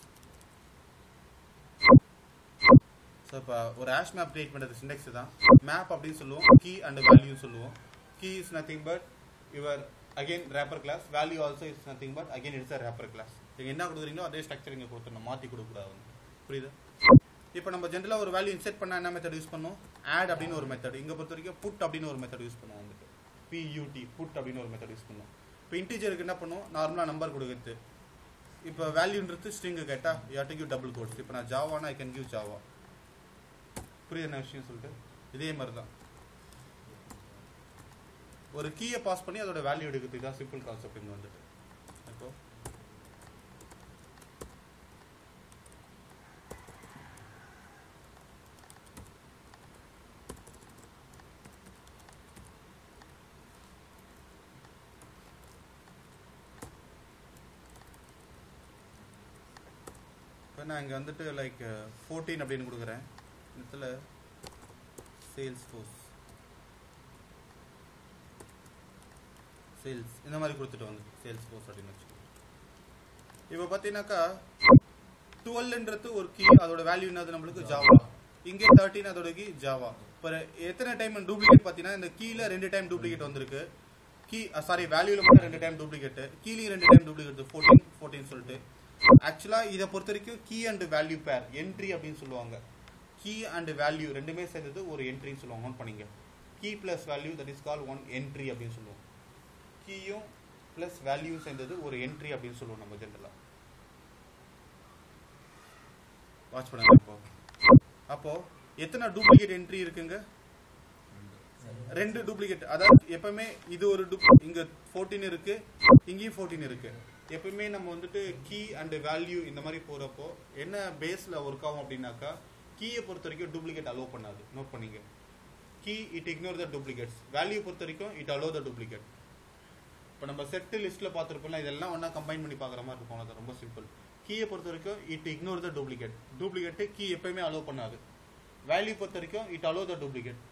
ஸோ இப்போ ஒரு ஆஷ் மேப் கிரியேட் பண்ணுறது சிண்டெக்ஸ் தான் மேப் அப்படின்னு சொல்லுவோம் கீ அண்ட் வேல்யூ சொல்லுவோம் key is nothing but your again wrapper class value also is nothing but again it's a wrapper class நீங்கள் என்ன கொடுக்குறீங்களோ அதே ஸ்ட்ரக்சர் இங்கே கொடுத்துடணும் மாற்றி கொடுக்கக்கூடாது புரியுதா இப்போ நம்ம ஜென்ரலாக ஒரு வேல்யூ இன்செர்ட் பண்ண என்ன மெத்தட் யூஸ் பண்ணுவோம் ஆட் அப்படின்னு ஒரு மெத்தட் இங்கே பொறுத்த வரைக்கும் புட் அப்படின்னு ஒரு மெத்தட் யூஸ் பண்ணுவோம் வந்துட்டு பியூடி புட் அப்படின்னு ஒரு மெத்தட் யூஸ் பண்ணுவோம் இப்போ இன்டீஜருக்கு என்ன பண்ணுவோம் நார்மலாக நம்பர் கொடுக்குறது இப்போ வேல்யூன்றது ஸ்ட்ரிங்கு கேட்டால் you to give double quotes இப்போ நான் ஜாவானா ஐ கேன் கிவ் ஜாவா புரியுது என்ன விஷயம் சொல்லிட்டு இதே மாதிரி தான் ஒரு கீயை பாஸ் பண்ணி அதோட வேல்யூ எடுக்கிறது தான் சிம்பிள் கான்செப்ட் இங்கே வந்துட்டு இப்போ இப்போ நான் இங்கே வந்துட்டு லைக் ஃபோர்டீன் அப்படின்னு கொடுக்குறேன் இதில் சேல்ஸ் ஃபோர்ஸ் சேல்ஸ் இந்த மாதிரி கொடுத்துட்டு வந்து சேல்ஸ் ஃபோர்ஸ் அப்படின்னு வச்சுக்கோங்க இப்போ பார்த்தீங்கன்னாக்கா டுவெல்ன்றது ஒரு கீ அதோட வேல்யூ என்னது நம்மளுக்கு ஜாவா இங்கே தேர்ட்டின் அதோட கீ ஜாவா இப்போ எத்தனை டைம் டூப்ளிகேட் பார்த்தீங்கன்னா இந்த கீழே ரெண்டு டைம் டூப்ளிகேட் வந்திருக்கு கீ சாரி வேல்யூல மட்டும் ரெண்டு டைம் டூப்ளிகேட் கீழே ரெண்டு டைம் டூப்ளிகேட் ஃபோர்டீன் ஃபோர்டீன் சொல்லிட்டு ஆக்சுவலாக இதை பொறுத்த வரைக்கும் key and value pair entry அப்படின்னு சொல்லுவாங்க கீ அண்ட் வேல்யூ ரெண்டுமே சேர்ந்தது ஒரு என்ட்ரின்னு சொல்லுவாங்க நோட் பண்ணிங்க key plus value that is call one entry அப்படின்னு சொல்லுவோம் கீயும் ப்ளஸ் வேல்யூ சேர்ந்தது ஒரு என்ட்ரி அப்படின்னு சொல்லுவோம் நம்ம ஜென்ரலாக வாட்ச் பண்ணுங்க இப்போ அப்போ எத்தனை டூப்ளிகேட் என்ட்ரி இருக்குங்க ரெண்டு டூப்ளிகேட் அதாவது எப்பவுமே இது ஒரு dupl- இங்க 14 இருக்கு இங்கேயும் 14 இருக்கு எப்பவுமே நம்ம வந்துட்டு கீ அண்ட் வேல்யூ இந்த மாதிரி போறப்போ என்ன பேஸ்ல ஒர்க் ஆகும் அப்படின்னாக்கா கீயை பொறுத்த வரைக்கும் டூப்ளிகேட் அலோவ் பண்ணாது நோட் பண்ணீங்க key it ignore the duplicates value பொறுத்த வரைக்கும் இட் அலோவ் த டூப்ளிகேட் இப்போ நம்ம செட் லிஸ்ட்ல பார்த்துருப்போம்ல இதெல்லாம் ஒண்ணா கம்பைன் பண்ணி பார்க்குற மாதிரி இருக்கும் அது ரொம்ப சிம்பிள் கீயை பொறுத்த வரைக்கும் it ignore the duplicate duplicate key எப்பயுமே அலோவ் பண்ணாது வேல்யூ பொறுத்த வரைக்கும் இட் அலோவ் த டூப்ளிகேட்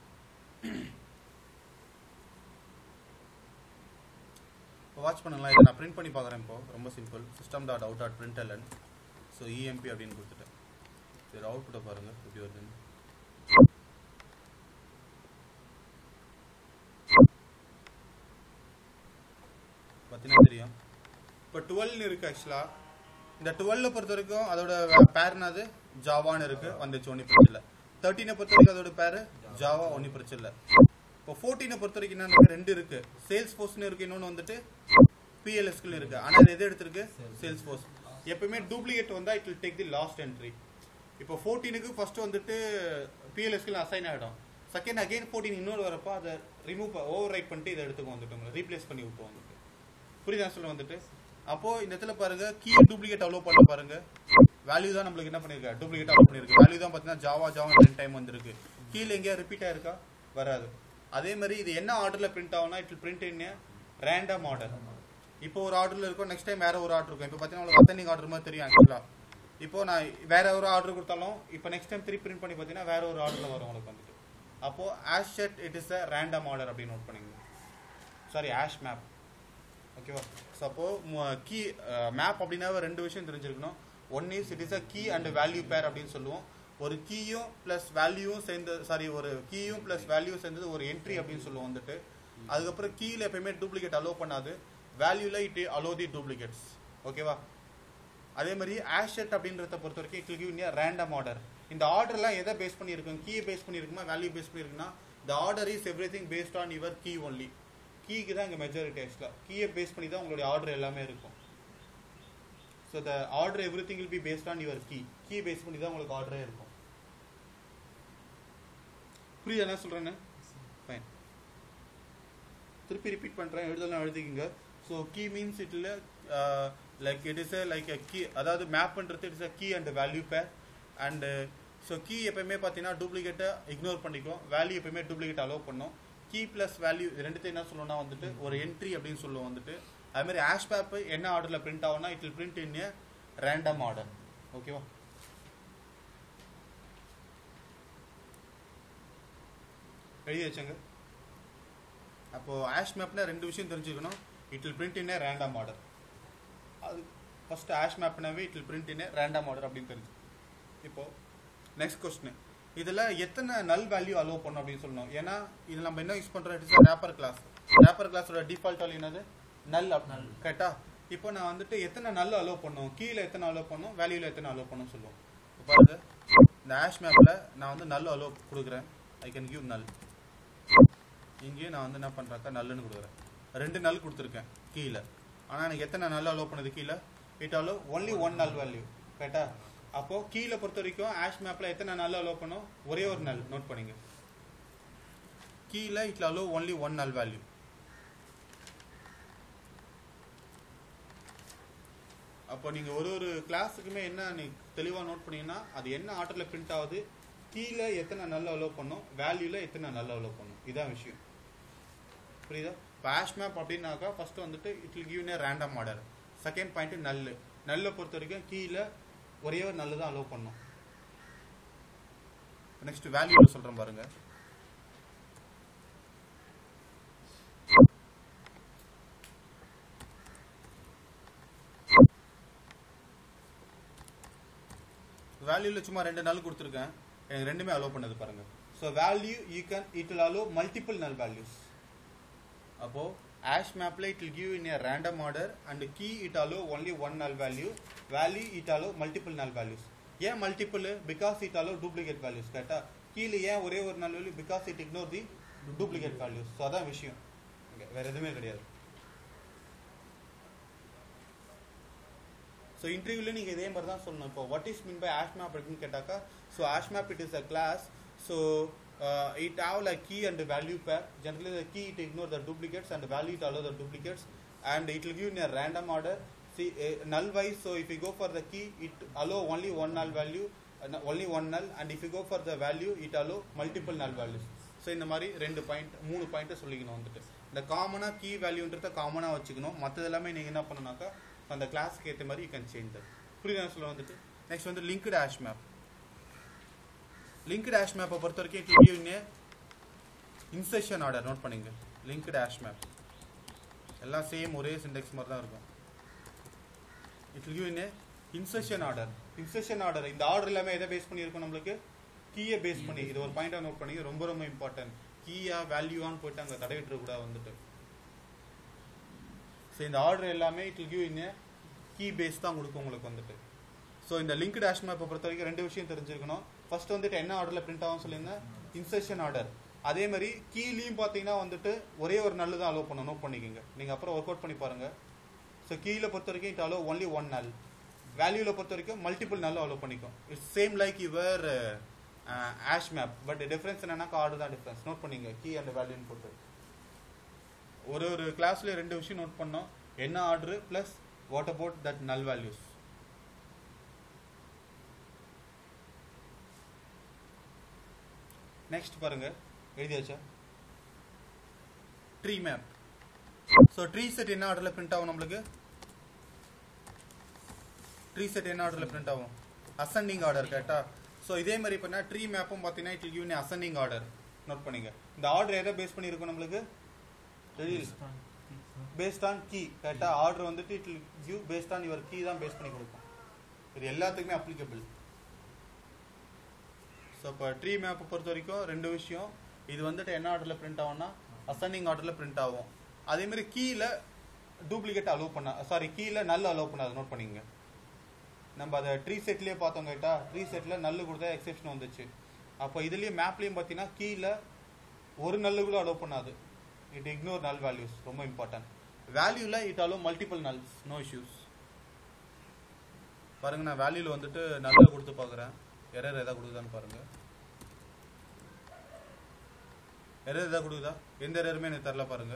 இப்போ வாட்ச் பண்ணலாம் இதை நான் பிரிண்ட் பண்ணி பார்க்குறேன் இப்போ ரொம்ப simple system dot out dot println so EMP அப்படின்னு கொடுத்துட்டேன் சரி அவுட்புட்டை பாருங்க எப்படி வருதுன்னு பார்த்தீங்கன்னா தெரியும் இப்போ டுவெல்னு இருக்கு ஆக்சுவலாக இந்த டுவெல்ல பொறுத்த வரைக்கும் அதோட பேர் என்னது ஜாவான்னு இருக்கு வந்துச்சு ஒன்றும் பிரச்சனை இல்லை தேர்ட்டீனை பொறுத்த வரைக்கும் அதோட பேர் ஜாவா ஒன்றும் பிரச்சனை இல்லை இப்போ ஃபோர்டீனை பொறுத்த வரைக்கும் என்ன ரெண்டு இருக்கு சேல்ஸ் ஃபோர்ஸ்னு இருக்கு இன்னொன்று வந்துட்டு பிஎல்எஸ்கில் இருக்கு ஆனால் இது எது எடுத்திருக்கு சேல்ஸ் ஃபோர்ஸ் எப்பவுமே டூப்ளிகேட் வந்தா it will take the last entry இப்போ ஃபோர்டீனுக்கு ஃபர்ஸ்ட் வந்துட்டு பிஎல்எஸ்கில் அசைன் ஆகிடும் செகண்ட் அகைன் ஃபோர்டீன் இன்னொரு வரப்போ அதை ரிமூவ் ஓவர் ரைட் பண்ணிட்டு இதை எடுத்துக்கோ வந்துட்டு ரீப்ளேஸ் பண்ணி விட்டு வந்துட்டு புரியுதா சொல்ல வந்துட்டு அப்போ இந்த இடத்துல பாருங்க கீ டூப்ளிகேட் அலோவ் பண்ண பாருங்க வேல்யூ தான் நம்மளுக்கு என்ன பண்ணிருக்க டூப்ளிகேட் அலோவ் பண்ணிருக்கு வேல்யூ தான் பார்த்தீங்கன்னா ஜாவா ஜாவா ரெண்டு டைம் வந்திருக்கு கீழே எங்கேயா ரிப்பீட் ஆயிருக்கா வராது அதே மாதிரி இது என்ன ஆர்டர்ல பிரிண்ட் ஆகும்னா it print in random order இப்போ ஒரு ஆர்டர்ல இருக்கும் நெக்ஸ்ட் டைம் வேற ஒரு ஆர்டர் இருக்கும் இப்போ பார்த்தீங்கன்னா உங்களுக்கு அத்தனிக் ஆர்டர் மாதிரி தெரியும் ஆக்சுவலா இப்போ நான் வேற ஒரு ஆர்டர் கொடுத்தாலும் இப்போ நெக்ஸ்ட் டைம் திருப்பி பிரிண்ட் பண்ணி பார்த்தீங்கன்னா வேற ஒரு ஆர்டர்ல வரும் உங்களுக்கு வந்துட்டு அப்போ hash set it is a random order அப்படின்னு நோட் பண்ணிங்க சாரி ஆஷ் மேப் ஓகேவா ஸோ அப்போ கீ மேப் அப்படின்னாவே ரெண்டு விஷயம் தெரிஞ்சிருக்கணும் one is it is a key and value pair அப்படின்னு சொல்லுவோம் ஒரு கீயும் ப்ளஸ் வேல்யூவும் சேர்ந்து சாரி ஒரு கீயும் ப்ளஸ் வேல்யூ சேர்ந்தது ஒரு என்ட்ரி அப்படின்னு சொல்லுவோம் வந்துட்டு அதுக்கப்புறம் கீயில் எப்பயுமே டூப்ளிகேட் அலோவ் பண்ணாது வேல்யூல இட் அலோ தி டூப்ளிகேட்ஸ் ஓகேவா அதே மாதிரி ஆஷெட் அப்படின்றத பொறுத்த வரைக்கும் it give in random order இந்த ஆர்டர்லாம் எதை பேஸ் பண்ணியிருக்கும் கீயை பேஸ் பண்ணியிருக்குமா வேல்யூ பேஸ் பண்ணியிருக்குன்னா the order is everything based on your key only கீக்கு தான் இங்கே மெஜாரிட்டி ஆக்சுவலாக கீயை பேஸ் பண்ணி தான் உங்களுடைய ஆர்டர் எல்லாமே இருக்கும் so the order everything will be based on your key key base பண்ணி தான் உங்களுக்கு ஆர்டரே இருக்கும் புரியுது என்ன சொல்கிறேன்னு ஃபைன் திருப்பி ரிப்பீட் பண்ணுறேன் எழுதலாம் எழுதிக்கிங்க ஸோ கீ மீன்ஸ் இட்ல like it is like key அதாவது மேப் பண்ணுறது it's a key and value pair and so key எப்பயுமே பார்த்தீங்கன்னா டூப்ளிகேட்டை இக்னோர் பண்ணிக்கும் வேல்யூ எப்பயுமே டூப்ளிகேட் அலோவ் பண்ணும் கீ ப்ளஸ் வேல்யூ இது ரெண்டுத்தையும் என்ன சொல்லணும்னா வந்துட்டு ஒரு என்ட்ரி அப்படின்னு சொல்லுவோம் வந்துட்டு அது மாதிரி ஆஷ் மேப் என்ன ஆர்டரில் பிரிண்ட் ஆகும்னா it will print in a random order ஓகேவா எழுதி வச்சங்க அப்போ ஆஷ் மேப்னா ரெண்டு விஷயம் தெரிஞ்சுக்கணும் it will print in a random order அது ஃபர்ஸ்ட் ஆஷ் மேப்னாவே it will print in a random order அப்படின்னு தெரிஞ்சு இப்போ நெக்ஸ்ட் கொஸ்டின் இதில் எத்தனை நல் வேல்யூ அலோவ் பண்ணும் அப்படின்னு சொல்லணும் ஏன்னா இதில் நம்ம என்ன யூஸ் பண்ணுறோம் இட்ஸ் ரேப்பர் கிளாஸ் ரேப்பர் கிளாஸோட டிஃபால்ட் வேல்யூ என்னது நல் Null. கரெக்டா இப்போ நான் வந்துட்டு எத்தனை நல் அலோவ் பண்ணும் கீழே எத்தனை அலோவ் பண்ணும் வேல்யூல எத்தனை அலோவ் பண்ணும் சொல்லுவோம் இப்போ பாருங்க இந்த ஆஷ் மேப்ல நான் வந்து நல் அலோவ் கொடுக்குறேன் ஐ கேன் கிவ் நல் இங்கேயும் நான் வந்து என்ன பண்றாக்கா நல்லுன்னு கொடுக்குறேன் ரெண்டு நல் கொடுத்துருக்கேன் கீழே ஆனால் எனக்கு எத்தனை நல் அலோவ் பண்ணுது கீழே it allow only one null value கரெக்டா அப்போ கீழே பொறுத்த வரைக்கும் ஆஷ் மேப்ல எத்தனை நல் அலோவ் பண்ணும் ஒரே ஒரு நல் நோட் பண்ணிங்க கீழே இட்ல allow only one null value அப்போ நீங்கள் ஒரு ஒரு கிளாஸுக்குமே என்ன நீ தெளிவாக நோட் பண்ணீங்கன்னா அது என்ன ஆர்டரில் பிரிண்ட் ஆகுது கீழே எத்தனை நல்ல அலோவ் பண்ணும் வேல்யூவில் எத்தனை நல்ல அலோவ் பண்ணும் இதான் விஷயம் புரியுதா இப்போ ஆஷ் மேப் அப்படின்னாக்கா ஃபர்ஸ்ட் வந்துட்டு it will give a random order second point null நல்லை பொறுத்த வரைக்கும் கீழே ஒரே ஒரு நல்லு தான் அலோவ் பண்ணும் நெக்ஸ்ட் வேல்யூவில் சொல்கிறேன் பாருங்க வேல்யூல சும்மா ரெண்டு நல் கொடுத்துருக்கேன் எனக்கு ரெண்டுமே அலோவ் பண்ணது பாருங்க so value you can it will allow multiple null values அப்போ ஆஷ் மேப்ல it will give in a random order and key it allow only one null value value it allow multiple null values ஏன் multiple because it allow duplicate values கரெக்டா கீழே ஏன் ஒரே ஒரு null value because it ignore the duplicate values so அதான் விஷயம் இங்க வேற எதுவுமே கிடையாது ஸோ இன்டர்வியூல நீங்கள் இதே மாதிரி தான் சொல்லணும் இப்போ what is mean by hash map அப்படின்னு கேட்டாக்கா so hash map it is a class so it have like key and value pair generally the key it ignore the duplicates and value it allow the duplicates and it will give in a random order see uh, null wise so if you go for the key it allow only one null value uh, only one null and if you go for the value it allow multiple null values so இந்த மாதிரி ரெண்டு point மூணு பாயிண்ட்டை சொல்லிக்கணும் வந்துட்டு இந்த காமனாக key வேல்யூன்றத காமனாக வச்சுக்கணும் மற்றது எல்லாமே நீங்கள் என்ன பண்ணணும்னாக்கா அந்த கிளாஸ்க்கு ஏற்ற மாதிரி யூ கேன் சேஞ்ச் தட் புரியுதா சொல்ல வந்துட்டு நெக்ஸ்ட் வந்து linked hash map linked hash மேப்பை பொறுத்த வரைக்கும் it giving insertion order note பண்ணிங்க லிங்க்டு ஆஷ் மேப் எல்லாம் சேம் ஒரே சிண்டெக்ஸ் மாதிரி தான் இருக்கும் it will give in insertion order insertion order இந்த ஆர்டர் எல்லாமே எதை பேஸ் பண்ணியிருக்கோம் நம்மளுக்கு கீயை பேஸ் பண்ணி இது ஒரு பாயிண்டா நோட் பண்ணி ரொம்ப ரொம்ப இம்பார்ட்டன்ட் கீயா வேல்யூவான்னு போயிட்டு அங்கே தடவிட்டு கூடாது வந்துட்டு ஸோ இந்த ஆர்டர் எல்லாமே it will give in key base தான் கொடுக்கும் உங்களுக்கு வந்துட்டு ஸோ இந்த லிங்க்டு ஆஷ் மேப்பை பொறுத்த வரைக்கும் ரெண்டு விஷயம் தெரிஞ்சிருக்கணும் ஃபர்ஸ்ட் வந்துட்டு என்ன ஆர்டரில் பிரிண்ட் ஆகும் சொல்லியிருந்தேன் இன்செஷன் ஆர்டர் அதே மாதிரி கீழேயும் பார்த்தீங்கன்னா வந்துட்டு ஒரே ஒரு நல்லு தான் அலோவ் பண்ண நோட் பண்ணிக்கோங்க நீங்கள் அப்புறம் ஒர்க் அவுட் பண்ணி பாருங்க ஸோ கீழே பொறுத்த வரைக்கும் இட் அலோவ் ஒன்லி ஒன் நல் வேல்யூவில் பொறுத்த வரைக்கும் மல்டிபிள் நல்ல அலோவ் பண்ணிக்கும் it's same like your hash map but difference என்னன்னா ஆர்டர் தான் டிஃப்ரென்ஸ் நோட் பண்ணிங்க கீ அண்ட் வேல்யூன்னு போட்டு ஒரு ஒரு கிளாஸ்ல ரெண்டு விஷயம் நோட் பண்ணோம் என்ன order plus what about that null values next பாருங்க எழுதியாச்சா tree map so tree set என்ன ஆர்டர்ல பிரிண்ட் ஆகும் நம்மளுக்கு ட்ரீ செட் என்ன ஆர்டர்ல பிரிண்ட் ஆகும் அசெண்டிங் ஆர்டர் கரெக்டா ஸோ இதே மாதிரி இப்போ ட்ரீ மேப்பும் பார்த்தீங்கன்னா it give ascending order note பண்ணிங்க இந்த ஆர்டர் எதை பேஸ் பண்ணியிருக்கோம் நம்மளுக்கு பேஸ்ட் ஆன் கீ கரெக்டாக ஆர்டர் வந்துட்டு it give based on your key தான் பேஸ் பண்ணி கொடுக்கும் இது எல்லாத்துக்குமே அப்ளிகபிள் ஸோ இப்போ ட்ரீ மேப்பை பொறுத்த வரைக்கும் ரெண்டு விஷயம் இது வந்துட்டு என்ன ஆர்டரில் பிரிண்ட் ஆகும்னா அசெண்டிங் ஆர்டரில் பிரிண்ட் ஆகும் அதே மாதிரி கீழே டூப்ளிகேட் அலோவ் பண்ண சாரி கீழே நல்ல அலோவ் பண்ணாது நோட் பண்ணிங்க நம்ம அதை ட்ரீ செட்லேயே பார்த்தோம் கேட்டா ட்ரீ செட்டில் நல்லு கொடுத்தா எக்ஸெப்ஷன் வந்துச்சு அப்போ இதுலேயே மேப்லேயும் பார்த்தீங்கன்னா கீழே ஒரு நல்லு கூட அலோவ் பண்ணாது இட் இக்னோர் நல் வேல்யூஸ் ரொம்ப இம்பார்ட்டன்ட் வேல்யூவில் it allow multiple nulls no issues பாருங்க நான் வேல்யூல வந்துட்டு நல்ல கொடுத்து பார்க்குறேன் எரர் எதாவது கொடுக்குதான்னு பாருங்க எரர் எதாவது கொடுக்குதா எந்த எரருமே எனக்கு தரல பாருங்க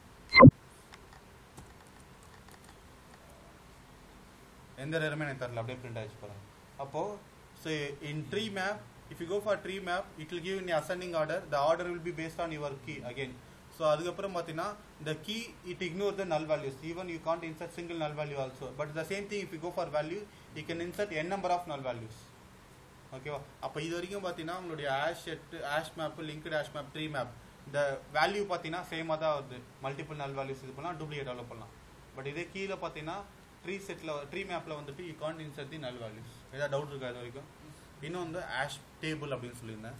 எந்த எரருமே எனக்கு தரல அப்படியே பிரிண்ட் ஆயிடுச்சு பாருங்க அப்போ so in tree map if you go for tree map it will give in ascending order the order will be based on your key again so அதுக்கப்புறம் பார்த்தீங்கன்னா the key it ignores the null values even you can't insert single null value also but the same thing if you go for value you can insert n number of null values ஓகேவா அப்போ இது வரைக்கும் பார்த்தீங்கன்னா உங்களுடைய hash set hash map linked hash map tree map இந்த value பார்த்தீங்கன்னா சேமாக தான் வருது மல்டிபிள் நல் வேல்யூஸ் இது பண்ணலாம் டூப்ளிகேட் டெவலப் பண்ணலாம் பட் இதே கீழே பார்த்தீங்கன்னா ட்ரீ செட்டில் ட்ரீ மேப்பில் வந்துட்டு you can't insert the null values ஏதாவது டவுட் இருக்கா இது வரைக்கும் இன்னும் வந்து ஆஷ் டேபிள் அப்படின்னு சொல்லியிருந்தேன்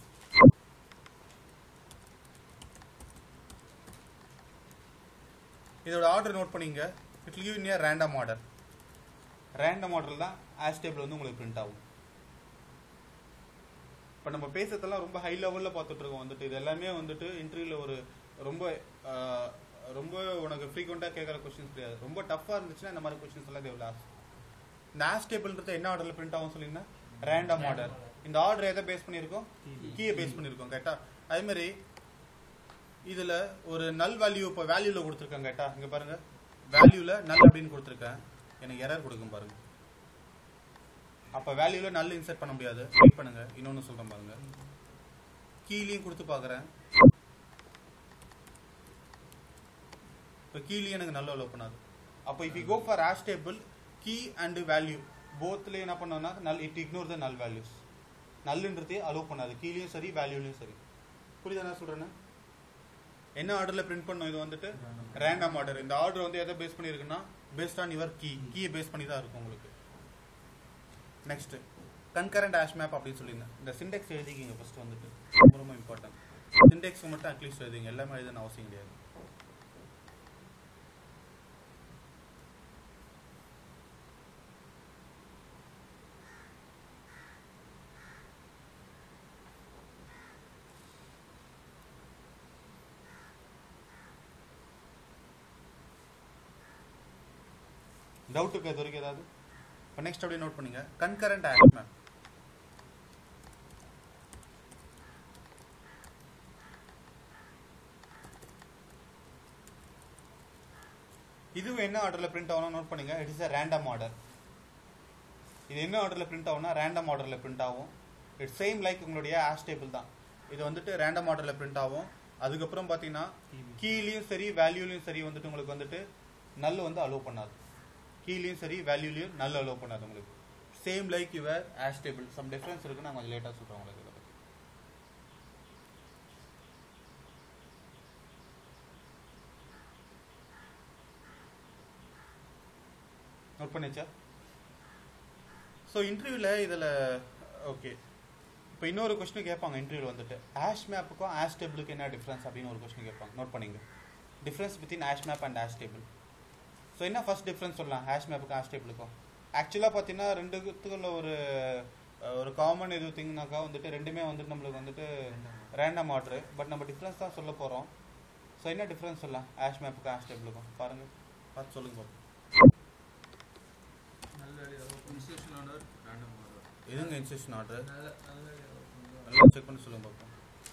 இதோட ஆர்டர் நோட் பண்ணிங்க it will give in random order random order தான் ஆஷ் டேபிள் வந்து உங்களுக்கு பிரிண்ட் ஆகும் இப்போ நம்ம பேசுறதெல்லாம் ரொம்ப ஹை லெவலில் பார்த்துட்டு இருக்கோம் வந்துட்டு இது எல்லாமே வந்துட்டு இன்டர்வியூவில் ஒரு ரொம்ப ஆஹ், ரொம்ப உனக்கு ஃப்ரீக்வெண்ட்டாக கேட்குற கொஸ்டின்ஸ் கிடையாது ரொம்ப டஃப்பாக இருந்துச்சுன்னா இந்த மாதிரி கொஸ்டின்ஸ் எல்லாம் தேவை ஆஸ் இந்த ஆஷ் டேபிள்ன்றது என்ன ஆர்டரில் பிரிண்ட் ஆகும் சொல்லிங்கன்னா ரேண்டம் ஆர்டர் இந்த ஆர்டர் எதை பேஸ் பண்ணியிருக்கோம் கீயை பேஸ் பண்ணியிருக்கோம் கரெக்டா அதே மாதிரி இதுல ஒரு நல் வேல்யூ இப்போ வேல்யூல கொடுத்துருக்கேன் கேட்டா இங்க பாருங்க வேல்யூல நல் அப்படின்னு கொடுத்துருக்கேன் எனக்கு எரர் கொடுக்கும் பாருங்க அப்ப வேல்யூல நல் இன்சர்ட் பண்ண முடியாது வெயிட் பண்ணுங்க இன்னொன்னு சொல்றேன் பாருங்க கீழேயும் கொடுத்து பாக்குறேன் இப்போ கீழேயும் எனக்கு நல்ல அலோவ் பண்ணாது அப்போ if you go for hash table key and value போத்ல என்ன பண்ணோம்னா நல் இட் இக்னோர் த நல் வேல்யூஸ் நல்லுன்றதே அலோவ் பண்ணாது கீழேயும் சரி வேல்யூலையும் சரி புரியுதா நான் சொல்றேன்னு என்ன ஆர்டர்ல பிரிண்ட் பண்ணோம் இது வந்துட்டு ரேண்டம் ஆர்டர் இந்த ஆர்டர் வந்து எதை பேஸ் பண்ணிருக்குன்னா பேஸ்ட் ஆன் யுவர் கீ கீயை பேஸ் பண்ணி தான் இருக்கும் உங்களுக்கு நெக்ஸ்ட் கன்கரண்ட் ஆஷ் மேப் அப்படின்னு சொல்லியிருந்தேன் இந்த சிண்டெக்ஸ் எழுதிக்கிங்க ஃபர்ஸ்ட் வந்துட்டு ரொம்ப ரொம்ப இம்பார்ட்டன்ட் சிண்டெக்ஸ் மட்டும் அட்லீஸ்ட் எழுதிங்க எல்லாமே எழுதணும் அவசியம் கிடையாது டவுட்டுக்கு இது வரைக்கும் ஏதாவது இப்போ நெக்ஸ்ட் அப்படியே நோட் பண்ணுங்க கன்கரண்ட் ஆஷ் மேப் இதுவும் என்ன ஆர்டர்ல பிரிண்ட் ஆகணும் நோட் பண்ணுங்க it is a random order இது என்ன ஆர்டர்ல பிரிண்ட் ஆகும்னா ரேண்டம் ஆர்டர்ல பிரிண்ட் ஆகும் இட்ஸ் சேம் லைக் உங்களுடைய ஆஷ் டேபிள் தான் இது வந்துட்டு ரேண்டம் ஆர்டர்ல பிரிண்ட் ஆகும் அதுக்கப்புறம் பார்த்தீங்கன்னா கீழேயும் சரி வேல்யூலையும் சரி வந்துட்டு உங்களுக்கு வந்துட்டு நல் வந்து அலோவ் பண்ணாது கீழேயும் சரி வேல்யூலையும் நல் அலோவ் பண்ணாது உங்களுக்கு same like your hash table some difference இருக்கு நான் கொஞ்சம் லேட்டாக சொல்கிறேன் உங்களுக்கு இதை பத்தி. நோட் பண்ணிச்சா ஸோ இன்டர்வியூவில் இதில் ஓகே இப்போ இன்னொரு கொஸ்டின் கேட்பாங்க இன்டர்வியூவில் வந்துட்டு ஆஷ் மேப்புக்கும் ஆஷ் டேபிளுக்கு என்ன டிஃப்ரென்ஸ் அப்படின்னு ஒரு கொஸ்டின் கேட்பாங்க நோட் பண்ணிங்க difference between hash map and hash table so என்ன ஃபர்ஸ்ட் டிஃப்ரென்ஸ் சொல்லலாம் ஹேஷ் மேப்புக்கும் ஹேஷ் டேபிளுக்கும் ஆக்சுவலாக பார்த்தீங்கன்னா ரெண்டுத்துக்குள்ள ஒரு அஹ், ஒரு காமன் இது திங்னாக்கா வந்துட்டு ரெண்டுமே வந்துட்டு நம்மளுக்கு வந்துட்டு ரேண்டம் ஆர்டரு பட் நம்ம டிஃப்ரென்ஸ் தான் சொல்ல போகிறோம் ஸோ என்ன டிஃப்ரென்ஸ் சொல்லலாம் ஹேஷ் மேப்புக்கும் ஹேஷ் டேபிளுக்கும் பாருங்கள் பார்த்து சொல்லுங்க பாப்போம் நல்ல இன்ஸ்ட்ரக்ஷன் ஆர்டர் ரேண்டம் ஆர்டர் எதுங்க இன்ஸ்ட்ரக்ஷன் ஆர்டர் நல்ல நல்ல நல்லா செக் பண்ணி சொல்லுங்க பார்ப்போம்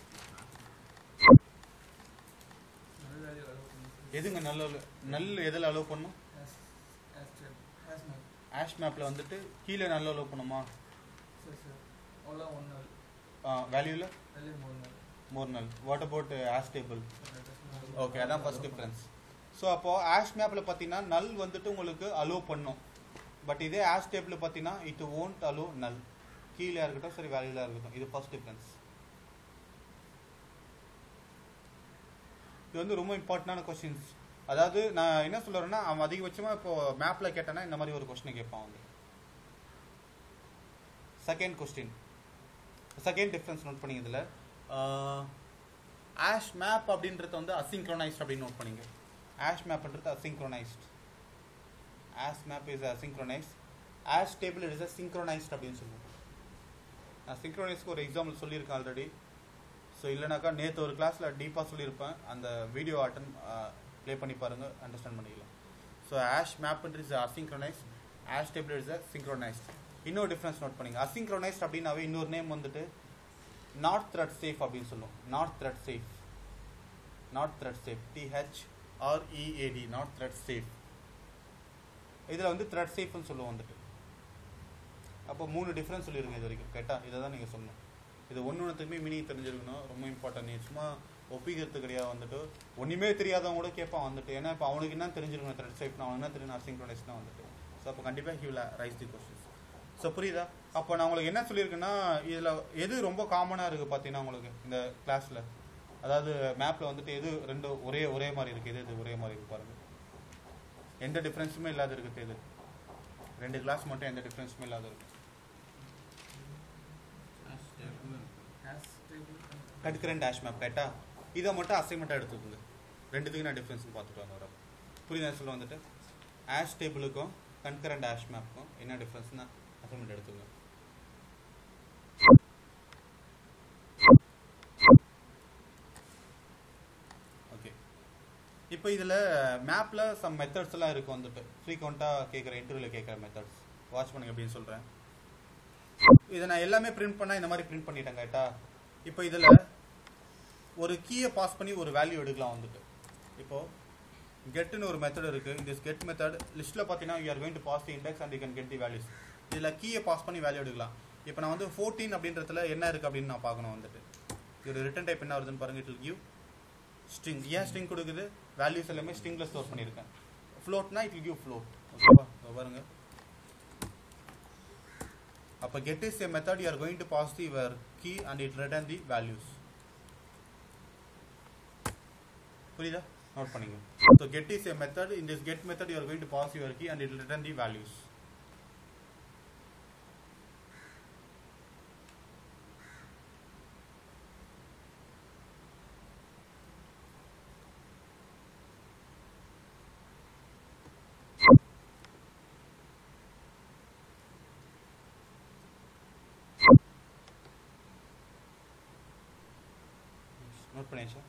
நல்ல வேல்யூ அலோவ் பண்ணி எதுங்க நல்ல நல் எதில் அலோவ் பண்ணும் hash hash tab hash map hash மேப்பில் வந்துட்டு கீழே நல்ல அலோவ் பண்ணுமா சரி சார் அவ்வளோ ஒன் நாள் வேல்யூவில் வேல்யூ மூணு நாள் more null what about hash table okay அதான் ஃபர்ஸ்ட் டிஃபரன்ஸ் ஸோ அப்போ ஆஷ் மேப்பில் பார்த்தீங்கன்னா நல் வந்துட்டு உங்களுக்கு அலோவ் பண்ணும் பட் இதே ஆஷ் டேபிள் பார்த்தீங்கன்னா இட் ஓன்ட் அலோ நல் கீழே இருக்கட்டும் சரி வேல்யூல இருக்கட்டும் இது ஃபர்ஸ்ட் டிஃபரன்ஸ் இது வந்து ரொம்ப இம்பார்ட்டண்டான கொஸ்டின்ஸ் அதாவது நான் என்ன சொல்றேன்னா அவன் அதிகபட்சமாக இப்போ மேப்பில் கேட்டானா இந்த மாதிரி ஒரு கொஸ்டின் கேட்பான் வந்து second question second difference note பண்ணிங்க இதில் ஆஷ் மேப் அப்படின்றது வந்து அசிங்க்ரோனைஸ்ட் அப்படின்னு நோட் பண்ணிங்க ஆஷ் மேப்ன்றது asynchronized hash map is asynchronized hash table is a synchronized அப்படின்னு சொல்லுவோம் நான் சிங்க்ரோனைஸ்க்கு ஒரு எக்ஸாம்பிள் சொல்லியிருக்கேன் ஆல்ரெடி ஸோ இல்லைனாக்கா நேற்று ஒரு கிளாஸில் டீப்பாக சொல்லியிருப்பேன் அந்த வீடியோ அட்டன் ப்ளே பண்ணி பாருங்கள் அண்டர்ஸ்டாண்ட் பண்ணிக்கலாம் ஸோ ஆஷ் மேப்ன்றது is asynchronize hash table is synchronized இன்னொரு டிஃப்ரென்ஸ் நோட் பண்ணிங்க அசிங்க்ரோனைஸ்ட் அப்படின்னாவே இன்னொரு நேம் வந்துட்டு நாட் த்ரெட் சேஃப் அப்படின்னு சொல்லுவோம் not thread safe not thread safe T H R E A D not thread safe இதில் வந்து த்ரெட் சேஃப்னு சொல்லுவோம் வந்துட்டு அப்போ மூணு டிஃப்ரென்ஸ் சொல்லிருங்க இது வரைக்கும் கேட்டா இதை தான் நீங்கள் சொல்லணும் இது ஒன்று ஒன்றுத்துக்குமே மீனிங் தெரிஞ்சிருக்கணும் ரொம்ப இம்பார்ட்டன்ட் நீ சும்மா ஒப்பிக்கிறது கிடையாது வந்துட்டு ஒன்றுமே தெரியாதவங்க கூட கேட்பான் வந்துட்டு ஏன்னா இப்போ அவனுக்கு என்ன தெரிஞ்சிருக்கணும் த்ரெட் சேஃப்னா அவனுக்கு என்ன தெரியும் அசிங்க்ரோனைஸ்னா வந்துட்டு ஸோ அப்போ கண்டிப்பாக he will raise the questions so புரியுதா அப்போ நான் உங்களுக்கு என்ன சொல்லியிருக்கேன்னா இதில் எது ரொம்ப காமனாக இருக்குது பார்த்தீங்கன்னா உங்களுக்கு இந்த கிளாஸில் அதாவது மேப்பில் வந்துட்டு எது ரெண்டு ஒரே ஒரே மாதிரி இருக்குது எது எது ஒரே மாதிரி இருக்கு பாருங்க எந்த டிஃப்ரென்ஸுமே இல்லாத இருக்குது எது ரெண்டு கிளாஸ் மட்டும் எந்த டிஃப்ரென்ஸுமே இல்லாத இருக்கு Has table and concurrent dash map கரெக்டா இதை மட்டும் அசைன்மெண்ட்டாக எடுத்துக்கோங்க ரெண்டுத்துக்கும் நான் டிஃப்ரென்ஸ் பார்த்துட்டு வாங்க வர புரியுதா சொல்ல வந்துட்டு ஆஷ் டேபிளுக்கும் கன்கரண்ட் ஆஷ் மேப்க்கும் என்ன டிஃப்ரென்ஸ்னா அசைன்மெண்ட் எடுத்துக்கோங்க ஓகே இப்போ இதில் மேப்பில் சம் மெத்தட்ஸ் எல்லாம் இருக்கு வந்துட்டு ஃப்ரீக்வெண்ட்டாக கேட்குற இன்டர்வியூவில் கேட்குற மெத்தட்ஸ் வாட்ச் பண்ணுங்க அப்படின்னு சொல்கிறேன் இதை நான் எல்லாமே பிரிண்ட் பண்ணால் இந்த மாதிரி பிரிண்ட் பண்ணிட்டேன் கரெக்டா இப்போ இதில் ஒரு கீயை பாஸ் பண்ணி ஒரு வேல்யூ எடுக்கலாம் வந்துட்டு இப்போ கெட்னு ஒரு மெத்தட் இருக்கு இந்த கெட் மெத்தட் லிஸ்ட்டில் பார்த்தீங்கன்னா you are going to pass the index and you can get the values இதில் கீயை பாஸ் பண்ணி வேல்யூ எடுக்கலாம் இப்போ நான் வந்து ஃபோர்டீன் அப்படின்றதுல என்ன இருக்கு அப்படின்னு நான் பார்க்கணும் வந்துட்டு இதோட ரிட்டன் டைப் என்ன வருதுன்னு பாருங்க இட் கிவ் ஸ்ட்ரிங் ஏன் ஸ்ட்ரிங் கொடுக்குது வேல்யூஸ் எல்லாமே ஸ்ட்ரிங்கில் ஸ்டோர் பண்ணியிருக்கேன் ஃப்ளோட்னா இட் கிவ் ஃப்ளோட் ஓகேவா இதோ பாருங்க அப்போ get is a method you are going to pass the your key and it return the values புரியுதா நோட் பண்ணிங்க so get is a method in this get method you are going to pass your key and it will return the values note பண்ணியாச்சா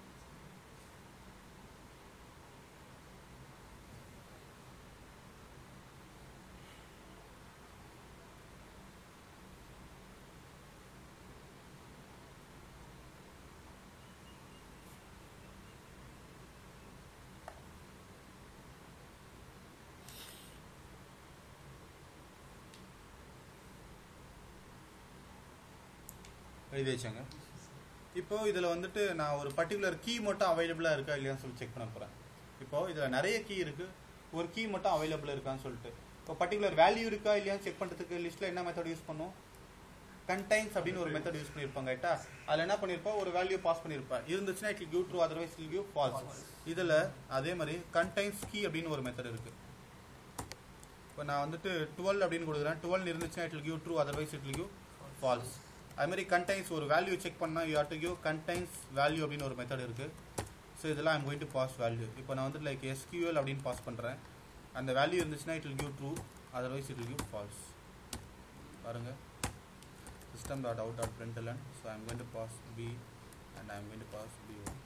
எழுதி வச்சாங்க இப்போ இதில் வந்துட்டு நான் ஒரு பர்டிகுலர் கீ மட்டும் அவைலபிளாக இருக்கா இல்லையான்னு சொல்லி செக் பண்ண போகிறேன் இப்போ இதில் நிறைய கீ இருக்குது ஒரு கீ மட்டும் அவைலபிள் இருக்கான்னு சொல்லிட்டு இப்போ பர்டிகுலர் வேல்யூ இருக்கா இல்லையான்னு செக் பண்ணுறதுக்கு லிஸ்ட்டில் என்ன மெத்தட் யூஸ் பண்ணும் கண்டைன்ஸ் அப்படின்னு ஒரு மெத்தட் யூஸ் பண்ணியிருப்பாங்க ரைட்டா அதில் என்ன பண்ணியிருப்போம் ஒரு வேல்யூ பாஸ் பண்ணியிருப்பேன் இருந்துச்சுன்னா it give true otherwise it'll give false இதில் அதே மாதிரி கண்டைன்ஸ் கீ அப்படின்னு ஒரு மெத்தட் இருக்குது இப்போ நான் வந்துட்டு டுவெல் அப்படின்னு கொடுக்குறேன் டுவெல் இருந்துச்சுன்னா it give true otherwise it give false அது மாதிரி கண்டைன்ஸ் ஒரு வேல்யூ செக் பண்ணால் you had to give contains value அப்படின்னு ஒரு மெத்தட் இருக்குது ஸோ இதெல்லாம் I'm going to pass value இப்போ நான் வந்து லைக் எஸ்கியூஎல் அப்படின்னு பாஸ் பண்ணுறேன் அந்த வேல்யூ இருந்துச்சுன்னா it will give true otherwise it will give false பாருங்க system dot out dot println so I'm going to pass B and I'm going to pass B one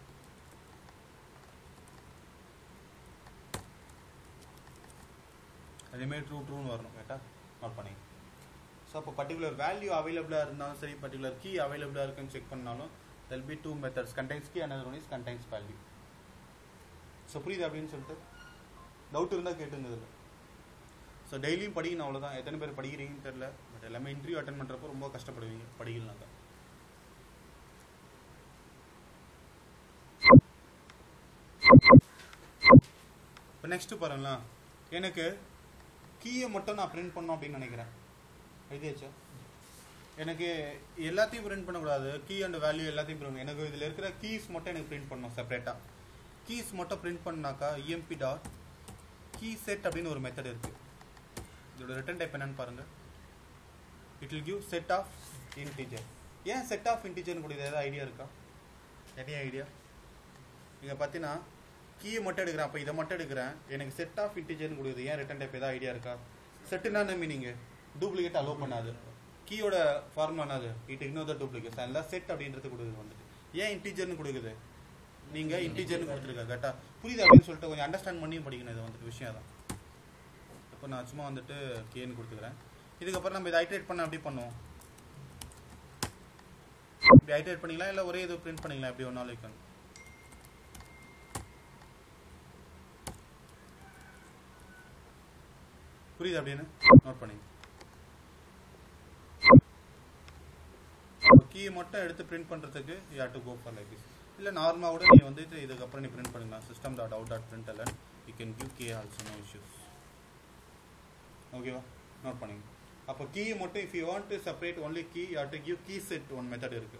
அதேமாரி true ட்ரூன்னு வரணும் கேட்டா note பண்ணி so அப்போ particular value அவைலபிளாக இருந்தாலும் சரி பர்டிகுலர் கீ அவைலபிளாக இருக்குன்னு செக் பண்ணாலும் there'll be two methods contains key another one is contains value so புரியுது அப்படின்னு சொல்லிட்டு டவுட் இருந்தால் கேட்டுங்க இதில் ஸோ டெய்லியும் படிக்கணும் அவ்வளோதான் எத்தனை பேர் படிக்கிறீங்கன்னு தெரில பட் எல்லாமே இன்டர்வியூ அட்டன் பண்ணுறப்போ ரொம்ப கஷ்டப்படுவீங்க படிக்கலனாக்கா இப்போ நெக்ஸ்ட் பாருங்களா எனக்கு கீயை மட்டும் நான் பிரிண்ட் பண்ணோம் அப்படின்னு நினைக்கிறேன் எழுதியாச்சா எனக்கு எல்லாத்தையும் பிரிண்ட் பண்ணக்கூடாது கீ அண்ட் வேல்யூ எல்லாத்தையும் பிரிண்ட் எனக்கு இதில் இருக்கிற கீஸ் மட்டும் எனக்கு பிரிண்ட் பண்ணணும் செப்பரேட்டாக கீஸ் மட்டும் பிரிண்ட் பண்ணாக்கா இஎம்பி டாட் கீ செட் அப்படின்னு ஒரு மெத்தட் இருக்கு இதோட ரிட்டன் டைப் என்னன்னு பாருங்க it will give set of integer ஏன் செட் ஆஃப் இன்டிஜர்னு கூட ஏதாவது ஐடியா இருக்கா எனி ஐடியா இங்கே பார்த்தீங்கன்னா கீயை மட்டும் எடுக்கிறேன் அப்போ இதை மட்டும் எடுக்கிறேன் எனக்கு செட் ஆஃப் இன்டிஜர்னு கொடுக்குது ஏன் ரிட்டன் டைப் ஏதாவது ஐடியா இருக்கா செட்டுனா என்ன மீனிங் டூப்ளிகேட் அலோவ் பண்ணாது கீயோட ஃபார்முலா என்னது இட் இக்னோர் த டூப்ளிகேட் அதெல்லாம் செட் அப்படின்றது கொடுக்குது வந்துட்டு ஏன் இன்டீஜர்னு கொடுக்குது நீங்க இன்டீஜர்னு கொடுத்துருக்க கரெக்டா புரியுது அப்படின்னு சொல்லிட்டு கொஞ்சம் அண்டர்ஸ்டாண்ட் பண்ணி படிக்கணும் இது வந்துட்டு விஷயம் தான் இப்போ நான் சும்மா வந்துட்டு கேன்னு கொடுத்துக்கிறேன் இதுக்கப்புறம் நம்ம இதை ஐட்ரேட் பண்ண எப்படி பண்ணுவோம் இப்படி ஐட்ரேட் பண்ணிக்கலாம் இல்லை ஒரே இது பிரிண்ட் பண்ணிக்கலாம் எப்படி ஒன்றாலும் வைக்கணும் புரியுது அப்படின்னு நோட் பண்ணிங்க கீ மட்டும் எடுத்து பிரிண்ட் பண்ணுறதுக்கு you to go for like this இல்லை நார்மலாக கூட நீ வந்துட்டு இதுக்கப்புறம் நீ பிரிண்ட் பண்ணிக்கலாம் system dot out dot print எல்லாம் you can give K also no issues ஓகேவா நோட் பண்ணிங்க அப்போ கீ மட்டும் if you want to separate only key you to give key set one method இருக்கு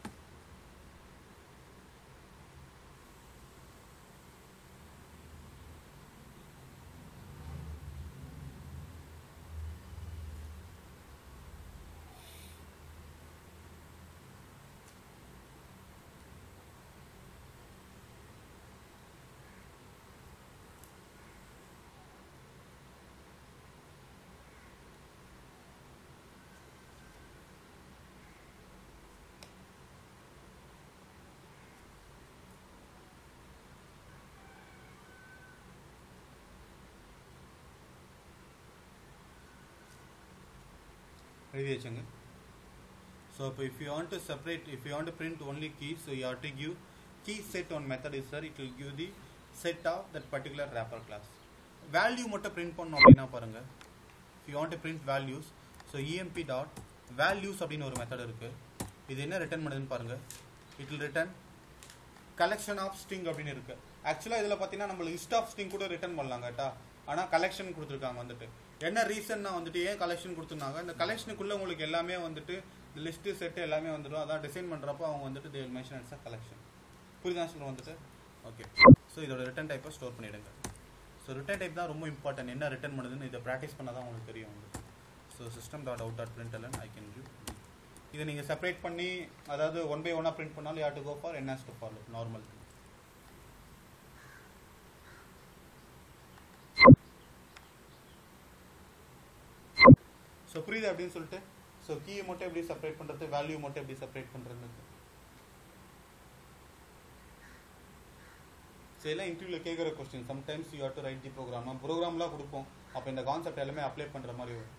எழுதி வச்சுங்க ஸோ இப்போ if you want to separate if you want to print only key so you have to give key set one method is sir it will give the set of that particular wrapper class value மட்டும் print பண்ணோம் அப்படின்னா பாருங்க if you want to print values so இஎம்பி dot values அப்படின்னு ஒரு method இருக்கு இது என்ன return பண்ணுதுன்னு பாருங்க it will return collection of string அப்படின்னு இருக்கு ஆக்சுவலாக இதில் பார்த்தீங்கன்னா நம்ம லிஸ்ட் ஆஃப் ஸ்ட்ரிங் கூட ரிட்டர்ன் பண்ணலாம் கேட்டா ஆனால் கலெக்ஷன் கொடுத்துருக்காங்க வந்துட்டு என்ன ரீசன்னா வந்துட்டு ஏன் கலெக்ஷன் கொடுத்துருந்தாங்க இந்த கலெக்ஷனுக்குள்ள உங்களுக்கு எல்லாமே வந்துட்டு லிஸ்ட் செட் எல்லாமே வந்துடும் அதான் டிசைன் பண்ணுறப்போ அவங்க வந்துட்டு தேல் மென்ஷன் இட்ஸ் கலெக்ஷன் புரியுதா சொல்ல வந்துட்டு ஓகே ஸோ இதோட ரிட்டர்ன் டைப்பை ஸ்டோர் பண்ணிடுங்க ஸோ ரிட்டர்ன் டைப் தான் ரொம்ப இம்பார்ட்டன்ட் என்ன ரிட்டர்ன் பண்ணுதுன்னு இதை ப்ராக்டிஸ் பண்ணால் தான் உங்களுக்கு தெரியும் உங்களுக்கு so system dot out dot print எல்லாம் ஐ கேன் கிவ் இதை நீங்கள் செப்பரேட் பண்ணி அதாவது ஒன் பை ஒன்னாக பிரிண்ட் பண்ணாலும் யார் to go for N S to follow normal so புரியுது அப்படின்னு சொல்லிட்டு ஸோ கீயை மட்டும் எப்படி செப்பரேட் பண்ணுறது வேல்யூ மட்டும் எப்படி செப்பரேட் பண்ணுறது ஸோ எல்லாம் இன்டர்வியூவில் கேட்குற question sometimes you have to write the program நம்ம ப்ரோக்ராம்லாம் கொடுப்போம் அப்போ இந்த கான்செப்ட் எல்லாமே அப்ளை பண்ணுற மாதிரி வரும்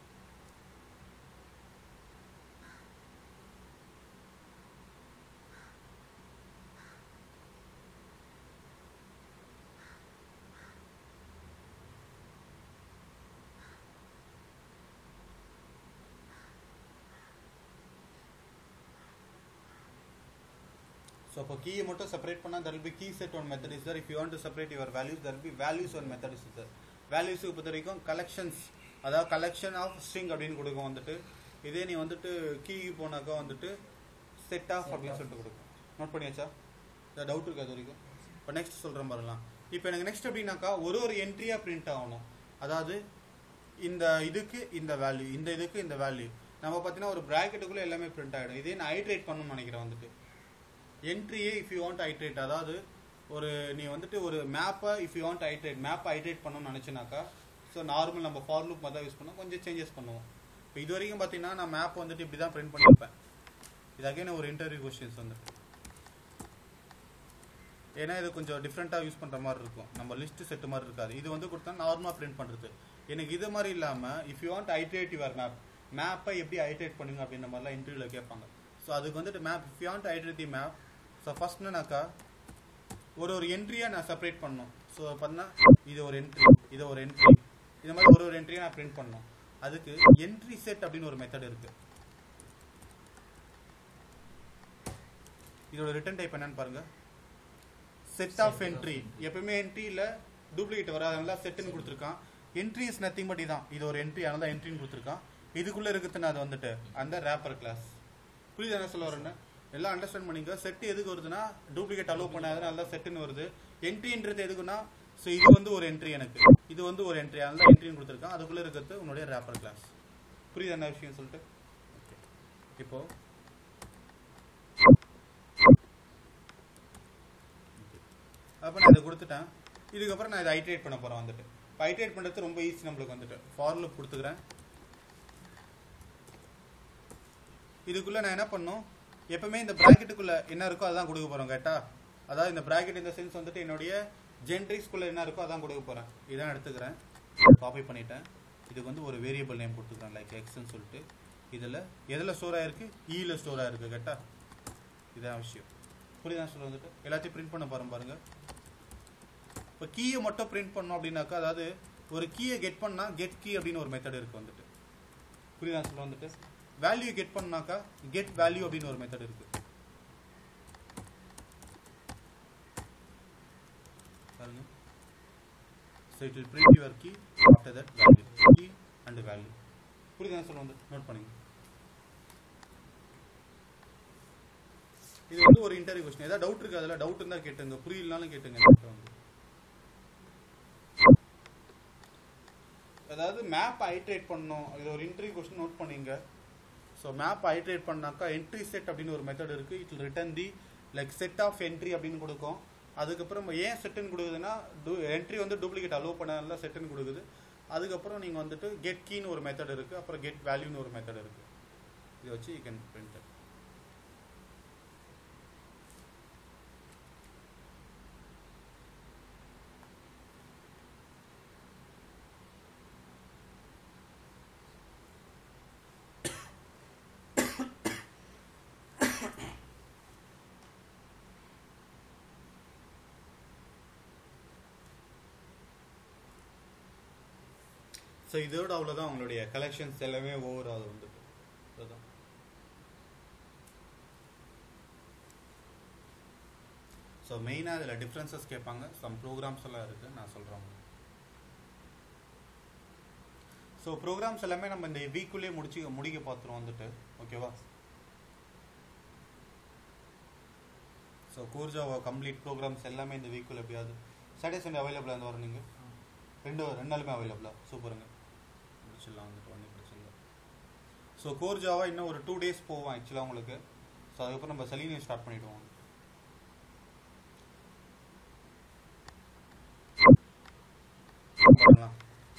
ஸோ அப்போ கீயை மட்டும் செப்பரேட் பண்ணால் there be key set one method is sir if you want to separate your values there be values one method is sir வேல்யூஸுக்கு பொறுத்த வரைக்கும் கலெக்ஷன்ஸ் அதாவது கலெக்ஷன் ஆஃப் ஸ்ட்ரிங் அப்படின்னு கொடுக்கும் வந்துட்டு இதே நீ வந்துட்டு கீ போனாக்கா வந்துட்டு செட் ஆஃப் அப்படின்னு சொல்லிட்டு கொடுக்கும் நோட் பண்ணியாச்சா ஏதாவது டவுட் இருக்கு அது வரைக்கும் இப்போ நெக்ஸ்ட் சொல்கிறேன் பாருலாம் இப்போ எனக்கு நெக்ஸ்ட் அப்படின்னாக்கா ஒரு ஒரு என்ட்ரியாக பிரிண்ட் ஆகணும் அதாவது இந்த இதுக்கு இந்த வேல்யூ இந்த இதுக்கு இந்த வேல்யூ நம்ம பார்த்தீங்கன்னா ஒரு ப்ராக்கெட்டுக்குள்ளே எல்லாமே பிரிண்ட் ஆகிடும் இதே நான் ஐட்ரேட் பண்ணணும்னு நினைக்கிறேன் வந்துட்டு என்ட்ரியே இஃப் யூ வாண்ட் ஐட்ரேட் அதாவது ஒரு நீ வந்துட்டு ஒரு மேப்பை இஃப் யூ வாண்ட் ஐட்ரேட் மேப்பை ஐட்ரேட் பண்ணணும்னு நினச்சினாக்கா ஸோ நார்மல் நம்ம ஃபார் லூப் மாதிரி யூஸ் பண்ணோம் கொஞ்சம் சேஞ்சஸ் பண்ணுவோம் இப்போ இது வரைக்கும் பார்த்தீங்கன்னா நான் மேப் வந்துட்டு இப்படி தான் பிரிண்ட் பண்ணியிருப்பேன் இது அகைன் ஒரு இன்டர்வியூ கொஸ்டின்ஸ் வந்து ஏன்னா இது கொஞ்சம் டிஃப்ரெண்ட்டாக யூஸ் பண்ணுற மாதிரி இருக்கும் நம்ம லிஸ்ட் செட்டு மாதிரி இருக்காது இது வந்து கொடுத்தா நார்மலாக பிரிண்ட் பண்ணுறது எனக்கு இது மாதிரி இல்லாமல் if you want iterate your map மேப்பை எப்படி ஐட்ரேட் பண்ணுங்க அப்படின்ற மாதிரிலாம் இன்டர்வியூவில் கேட்பாங்க ஸோ அதுக்கு வந்துட்டு map if you want iterate the map so ஃபர்ஸ்ட்னாக்கா ஒரு ஒரு என்ட்ரியாக நான் செப்பரேட் பண்ணணும் ஸோ பார்த்தீங்கன்னா இது ஒரு என்ட்ரி இது ஒரு என்ட்ரி இது மாதிரி ஒரு ஒரு என்ட்ரியை நான் பிரிண்ட் பண்ணணும் அதுக்கு என்ட்ரி செட் அப்படின்னு ஒரு மெத்தட் இருக்கு இதோட ரிட்டர்ன் டைப் என்னன்னு பாருங்க செட் ஆஃப் என்ட்ரி எப்பவுமே என்ட்ரியில் டூப்ளிகேட் வராது அதனால செட்டுன்னு கொடுத்துருக்கான் என்ட்ரி இஸ் நத்திங் பட் இதான் இது ஒரு என்ட்ரி அதனால என்ட்ரின்னு கொடுத்துருக்கான் இதுக்குள்ள இருக்குதுன்னு அது வந்துட்டு அந்த ரேப்பர் கிளாஸ் புரியுது என்ன சொல்ல வரேன்னு எல்லாம் அண்டர்ஸ்டாண்ட் பண்ணிங்க செட் எதுக்கு வருதுன்னா டூப்ளிகேட் அலோவ் பண்ணாதுன்னு அதெல்லாம் செட்டுன்னு வருது என்ட்ரின்றது எதுக்குன்னா ஸோ இது வந்து ஒரு என்ட்ரி எனக்கு இது வந்து ஒரு என்ட்ரி அதனால என்ட்ரின்னு கொடுத்துருக்கான் அதுக்குள்ள இருக்கிறது உன்னுடைய ரேப்பர் கிளாஸ் புரியுது என்ன விஷயம் சொல்லிட்டு Okay. இப்போ அப்போ நான் இதை கொடுத்துட்டேன் இதுக்கப்புறம் நான் இதை ஐட்ரேட் பண்ண போகிறேன் வந்துட்டு இப்போ ஐட்ரேட் பண்ணுறது ரொம்ப ஈஸி நம்மளுக்கு வந்துட்டு ஃபார் லூப் கொடுத்துக்கிறேன் இதுக்குள்ளே நான் என்ன பண்ணும் எப்பவுமே இந்த பிராக்கெட்டுக்குள்ள என்ன இருக்கோ அதான் கொடுக்க போறோம் கேட்டா அதாவது இந்த பிராக்கெட் இந்த சென்ஸ் வந்துட்டு என்னுடைய ஜென்ட்ரிஸ்குள்ள என்ன இருக்கோ அதான் கொடுக்க போறேன் இதான் எடுத்துக்கிறேன் காப்பி பண்ணிட்டேன் இதுக்கு வந்து ஒரு வேரியபிள் நேம் கொடுத்துக்கிறேன் லைக் எக்ஸ்ன்னு சொல்லிட்டு இதில் எதில் ஸ்டோர் ஆயிருக்கு ஈல ஸ்டோர் ஆயிருக்கு கேட்டா இதான் விஷயம் புரியுதா சொல்ல வந்துட்டு எல்லாத்தையும் பிரிண்ட் பண்ண பாருங்க பாருங்க இப்போ கீயை மட்டும் பிரிண்ட் பண்ணோம் அப்படின்னாக்கா அதாவது ஒரு கீயை கெட் பண்ணா கெட் கீ அப்படின்னு ஒரு மெத்தட் இருக்கு வந்துட்டு புரியுதா சொல்ல வந்துட்டு வேல்யூ கெட் பண்ணாக்கா கெட் வேல்யூ அப்படின்னு ஒரு மெத்தட் இருக்கு பாருங்க so it will print your key after that value key and value புரியுதா சொல்ல வந்து நோட் பண்ணுங்க இது வந்து ஒரு இன்டர்வியூ கொஸ்டின் ஏதாவது டவுட் இருக்கு அதில் டவுட் இருந்தா கேட்டுங்க புரியலனாலும் கேட்டுங்க என்கிட்ட வந்து அதாவது மேப் ஐட்ரேட் பண்ணணும் இது ஒரு இன்டர்வியூ கொஸ்டின் நோட் பண்ணீங்க ஸோ மேப் ஐட்ரேட் பண்ணாக்கா என்ட்ரி செட் அப்படின்னு ஒரு மெத்தட் இருக்கு it will return the like set of entry அப்படின்னு கொடுக்கும் அதுக்கப்புறம் ஏன் செட்டுன்னு கொடுக்குதுன்னா என்ட்ரி வந்து டூப்ளிகேட் அலோவ் பண்ணால செட்டுன்னு கொடுக்குது அதுக்கப்புறம் நீங்கள் வந்துட்டு கெட் கீன்னு ஒரு மெத்தட் இருக்கு அப்புறம் கெட் வேல்யூன்னு ஒரு மெத்தட் இருக்கு இதை வச்சு யூ கேன் பிரிண்ட் ஸோ இதோட அவ்வளோதான் உங்களுடைய கலெக்ஷன்ஸ் எல்லாமே ஓவர் ஆகுது வந்துட்டு அதுதான் ஸோ மெயினாக இதில் டிஃப்ரென்சஸ் கேட்பாங்க சம் ப்ரோக்ராம்ஸ் எல்லாம் இருக்குது நான் சொல்கிறேன் ஸோ ப்ரோக்ராம்ஸ் எல்லாமே நம்ம இந்த வீக்குள்ளேயே முடிச்சு முடிக்க பார்த்துருவோம் வந்துட்டு ஓகேவா ஸோ கூர்ஜாவா கம்ப்ளீட் ப்ரோக்ராம்ஸ் எல்லாமே இந்த வீக்குள்ள எப்படியாவது சாட்டர்டே சண்டே அவைலபிளாக இருந்து வர நீங்கள் ரெண்டு ரெண்டு நாளுமே அவைலபிளா சூப்பருங்க முடிச்சிடலாம் வந்துட்டு ஒன்றும் பிரச்சனை இல்லை ஸோ கோர் ஜாவா இன்னும் ஒரு டூ டேஸ் போவோம் ஆக்சுவலாக உங்களுக்கு ஸோ அதுக்கப்புறம் நம்ம செலீனியம் ஸ்டார்ட் பண்ணிடுவோம் பண்ணலாம்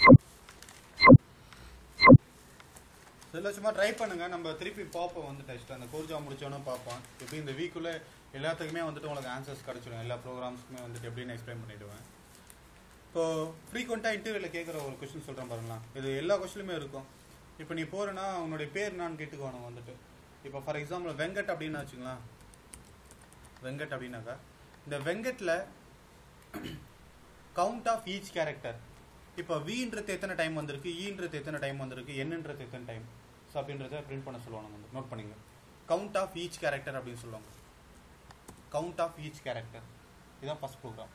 ஸோ இல்லை சும்மா ட்ரை பண்ணுங்க நம்ம திருப்பி பார்ப்போம் வந்துட்டு actually அந்த கோர் ஜாவா முடிச்சோன்னா பார்ப்போம் எப்படி இந்த வீக்குள்ளே எல்லாத்துக்குமே வந்துட்டு உங்களுக்கு ஆன்சர்ஸ் கிடச்சிடும் எல்லா ப்ரோக்ராம்ஸ்க்குமே வந்துட்டு எப்படின்னு எக்ஸ்பிளைன் பண்ணிவிடுவேன் இப்போ ஃப்ரீக்வெண்ட்டாக இன்டர்வியூவில் கேட்குற ஒரு கொஸ்டின் சொல்கிறேன் பாருங்களேன் இது எல்லா கொஸ்டினுமே இருக்கும் இப்போ நீ போறேன்னா உன்னுடைய பேர் என்னான்னு கேட்டுக்கணும் வந்துட்டு இப்போ ஃபார் எக்ஸாம்பிள் வெங்கட் அப்படின்னு வச்சுங்களேன் வெங்கட் அப்படின்னாக்கா இந்த வெங்கட்ல கவுண்ட் ஆஃப் ஈச் கேரக்டர் இப்போ வின்றது எத்தனை டைம் வந்திருக்கு ஈன்றது எத்தனை டைம் வந்திருக்கு என்னன்றது எத்தனை டைம் ஸோ அப்படின்றத பிரிண்ட் பண்ண சொல்லுவாங்க வந்து நோட் பண்ணிங்க கவுண்ட் ஆஃப் ஈச் கேரக்டர் அப்படின்னு சொல்லுவாங்க கவுண்ட் ஆஃப் ஈச் கேரக்டர் இதுதான் ஃபர்ஸ்ட் ப்ரோக்ராம்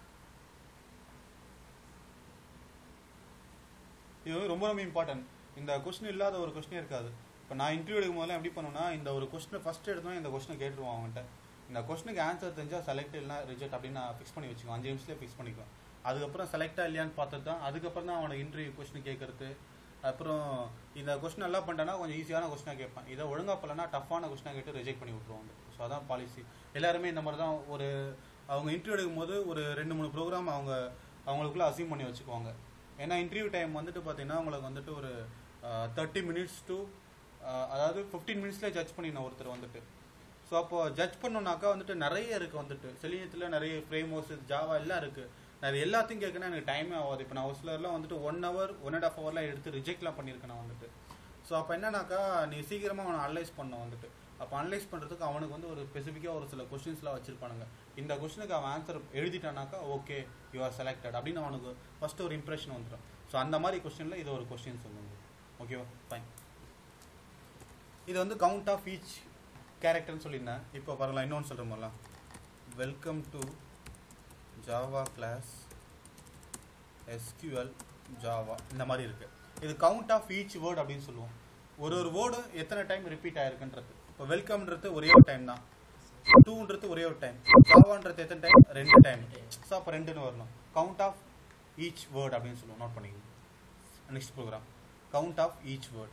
இது வந்து ரொம்ப ரொம்ப இம்பார்ட்டன்ட் இந்த கொஸ்டின் இல்லாத ஒரு கொஸ்டினே இருக்காது இப்போ நான் இன்டர்வியூ எடுக்கும் போதெல்லாம் எப்படி பண்ணுவேன்னா இந்த ஒரு கொஸ்டினை ஃபர்ஸ்ட் எடுத்தோம் இந்த கொஸ்டினை கேட்டுருவோம் அவங்ககிட்ட இந்த கொஸ்டினுக்கு ஆன்சர் தெரிஞ்சா செலக்ட் இல்லைனா ரிஜெக்ட் அப்படின்னு நான் ஃபிக்ஸ் பண்ணி வச்சுக்குவேன் அஞ்சு நிமிஷத்துலேயே ஃபிக்ஸ் பண்ணிக்குவேன் அதுக்கப்புறம் செலக்டா இல்லையான்னு பார்த்துட்டு தான் அதுக்கப்புறம் தான் அவனை இன்டர்வியூ கொஸ்டின் கேட்கறது அப்புறம் இந்த கொஸ்டின் நல்லா பண்ணிட்டேன்னா கொஞ்சம் ஈஸியான கொஸ்டினாக கேட்பேன் இதை ஒழுங்கா பண்ணலன்னா டஃப்பான கொஸ்டினாக கேட்டு ரிஜெக்ட் பண்ணி விட்ருவாங்க ஸோ அதான் பாலிசி எல்லாருமே இந்த மாதிரி தான் ஒரு அவங்க இன்டர்வியூ எடுக்கும்போது ஒரு ரெண்டு மூணு ப்ரோக்ராம் அவங்க அவங்களுக்குள்ள அசீவ் பண்ணி வச்சுக்குவாங்க ஏன்னா இன்டர்வியூ டைம் வந்துட்டு பார்த்தீங்கன்னா உங்களுக்கு வந்துட்டு ஒரு தேர்ட்டி மினிட்ஸ் டு அதாவது ஃபிஃப்டீன் மினிட்ஸ்லேயே ஜட்ஜ் பண்ணிடணும் ஒருத்தர் வந்துட்டு ஸோ அப்போ ஜட்ஜ் பண்ணோம்னாக்கா வந்துட்டு நிறைய இருக்குது வந்துட்டு செலினியத்தில் நிறைய ஃப்ரேம் ஒர்க்ஸ் ஜாவா எல்லாம் இருக்குது நான் இது எல்லாத்தையும் கேட்கணும் எனக்கு டைமே ஆகாது இப்போ நான் ஒரு சிலர்லாம் வந்துட்டு one hour one and half ஹவர்லாம் எடுத்து ரிஜெக்ட்லாம் பண்ணியிருக்கேன் நான் வந்துட்டு ஸோ அப்போ என்னன்னாக்கா நீ சீக்கிரமாக அவனை அனலைஸ் பண்ண வந்துட்டு அப்போ அனலைஸ் பண்ணுறதுக்கு அவனுக்கு வந்து ஒரு ஸ்பெசிஃபிக்காக ஒரு சில கொஸ்டின்ஸ்லாம் வச்சிருப்பானுங்க இந்த கொஸ்டினுக்கு அவன் ஆன்சர் எழுதிட்டானாக்கா ஓகே யூ ஆர் செலக்டட் அப்படின்னு அவனுக்கு ஃபர்ஸ்ட் ஒரு இம்ப்ரெஷன் வந்துடும் ஸோ அந்த மாதிரி கொஸ்டினில் இது ஒரு கொஸ்டின் சொல்லுங்க ஓகேவா ஃபைன் இது வந்து கவுண்ட் ஆஃப் ஈச் கேரக்டர்னு சொல்லியிருந்தேன் இப்போ பாருங்களா இன்னொன்று சொல்கிற மாதிரிலாம் welcome to Java class SQL Java இந்த மாதிரி இருக்கு இது கவுண்ட் ஆஃப் ஈச் வேர்ட் அப்படின்னு சொல்லுவோம் ஒரு ஒரு வேர்டு எத்தனை டைம் ரிப்பீட் ஆயிருக்குன்றது இப்போ வெல்கம்ன்றது ஒரே ஒரு டைம் தான் டூன்றது ஒரே ஒரு டைம் ஜாவான்றது எத்தனை டைம் ரெண்டு டைம் ஸோ அப்போ ரெண்டுன்னு வரணும் கவுண்ட் ஆஃப் ஈச் வேர்ட் அப்படின்னு சொல்லுவோம் நோட் பண்ணிக்கோங்க next program count of each word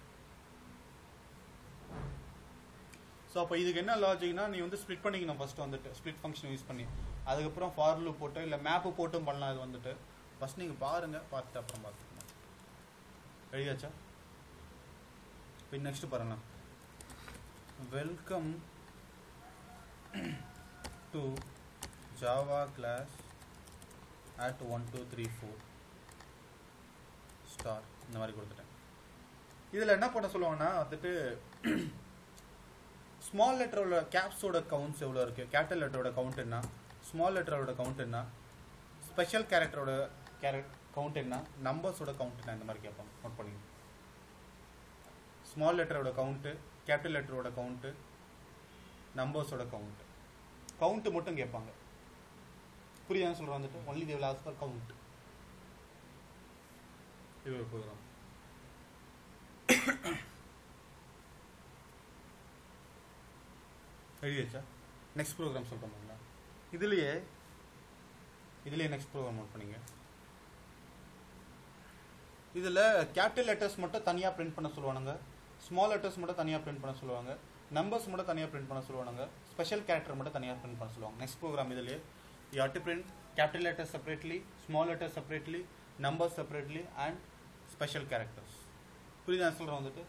so அப்போ இதுக்கு என்ன லாஜிக்னா நீ வந்து ஸ்ப்ளிட் பண்ணிக்கணும் ஃபர்ஸ்ட் வந்துட்டு ஸ்ப்ளிட் ஃபங்க்ஷன் யூஸ் பண்ணி அதுக்கப்புறம் ஃபார் லூப் போட்டு இல்லை மேப்பு போட்டும் பண்ணலாம் இது வந்துட்டு ஃபர்ஸ்ட் நீங்கள் பாருங்க பார்த்துட்டு அப்புறம் பார்த்துக்கணும் எழுதியாச்சா இப்போ நெக்ஸ்ட் பாருங்க welcome to Java class at one two three four star இந்த மாதிரி கொடுத்துட்டேன் இதில் என்ன பண்ண சொல்லுவாங்கன்னா வந்துட்டு ஸ்மால் லெட்டரோட கேப்ஸோட கவுண்ட்ஸ் எவ்வளோ இருக்குது கேபிட்டல் லெட்டரோட கவுண்ட் என்ன ஸ்மால் லெட்டரோட கவுண்ட் என்ன ஸ்பெஷல் கேரக்டரோட கேரக்ட் கவுண்ட் என்ன நம்பர்ஸோட கவுண்ட் என்ன இந்த மாதிரி கேட்பாங்க நோட் பண்ணி ஸ்மால் லெட்டரோட கவுண்ட்டு கேபிட்டல் லெட்டரோட கவுண்ட்டு நம்பர்ஸோட கவுண்ட் கவுண்ட் மட்டும் கேட்பாங்க புரியாதுன்னு சொல்கிறேன் வந்துட்டு ஒன்லி தேவ் லாஸ்ட் ஃபார் கவுண்ட் இது ஒரு ப்ரோக்ராம் எழுதியாச்சா நெக்ஸ்ட் ப்ரோக்ராம் சொல்கிறோம்ங்களா இதுலேயே இதுலேயே நெக்ஸ்ட் ப்ரோக்ராம் நோட் பண்ணிங்க இதில் கேபிட்டல் லெட்டர்ஸ் மட்டும் தனியாக பிரிண்ட் பண்ண சொல்லுவானுங்க ஸ்மால் லெட்டர்ஸ் மட்டும் தனியாக பிரிண்ட் பண்ண சொல்லுவாங்க நம்பர்ஸ் மட்டும் தனியாக பிரிண்ட் பண்ண சொல்லுவாங்க ஸ்பெஷல் கேரக்டர் மட்டும் தனியாக பிரிண்ட் பண்ண சொல்லுவாங்க நெக்ஸ்ட் ப்ரோக்ராம் இதுலேயே you have to print capital letters separately small letters separately numbers separately and special characters புரியுதா நான் சொல்கிறேன் வந்துட்டு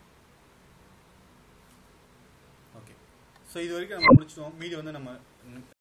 ஓகே ஸோ இது வரைக்கும் நம்ம முடிச்சிட்டோம் மீதி வந்து நம்ம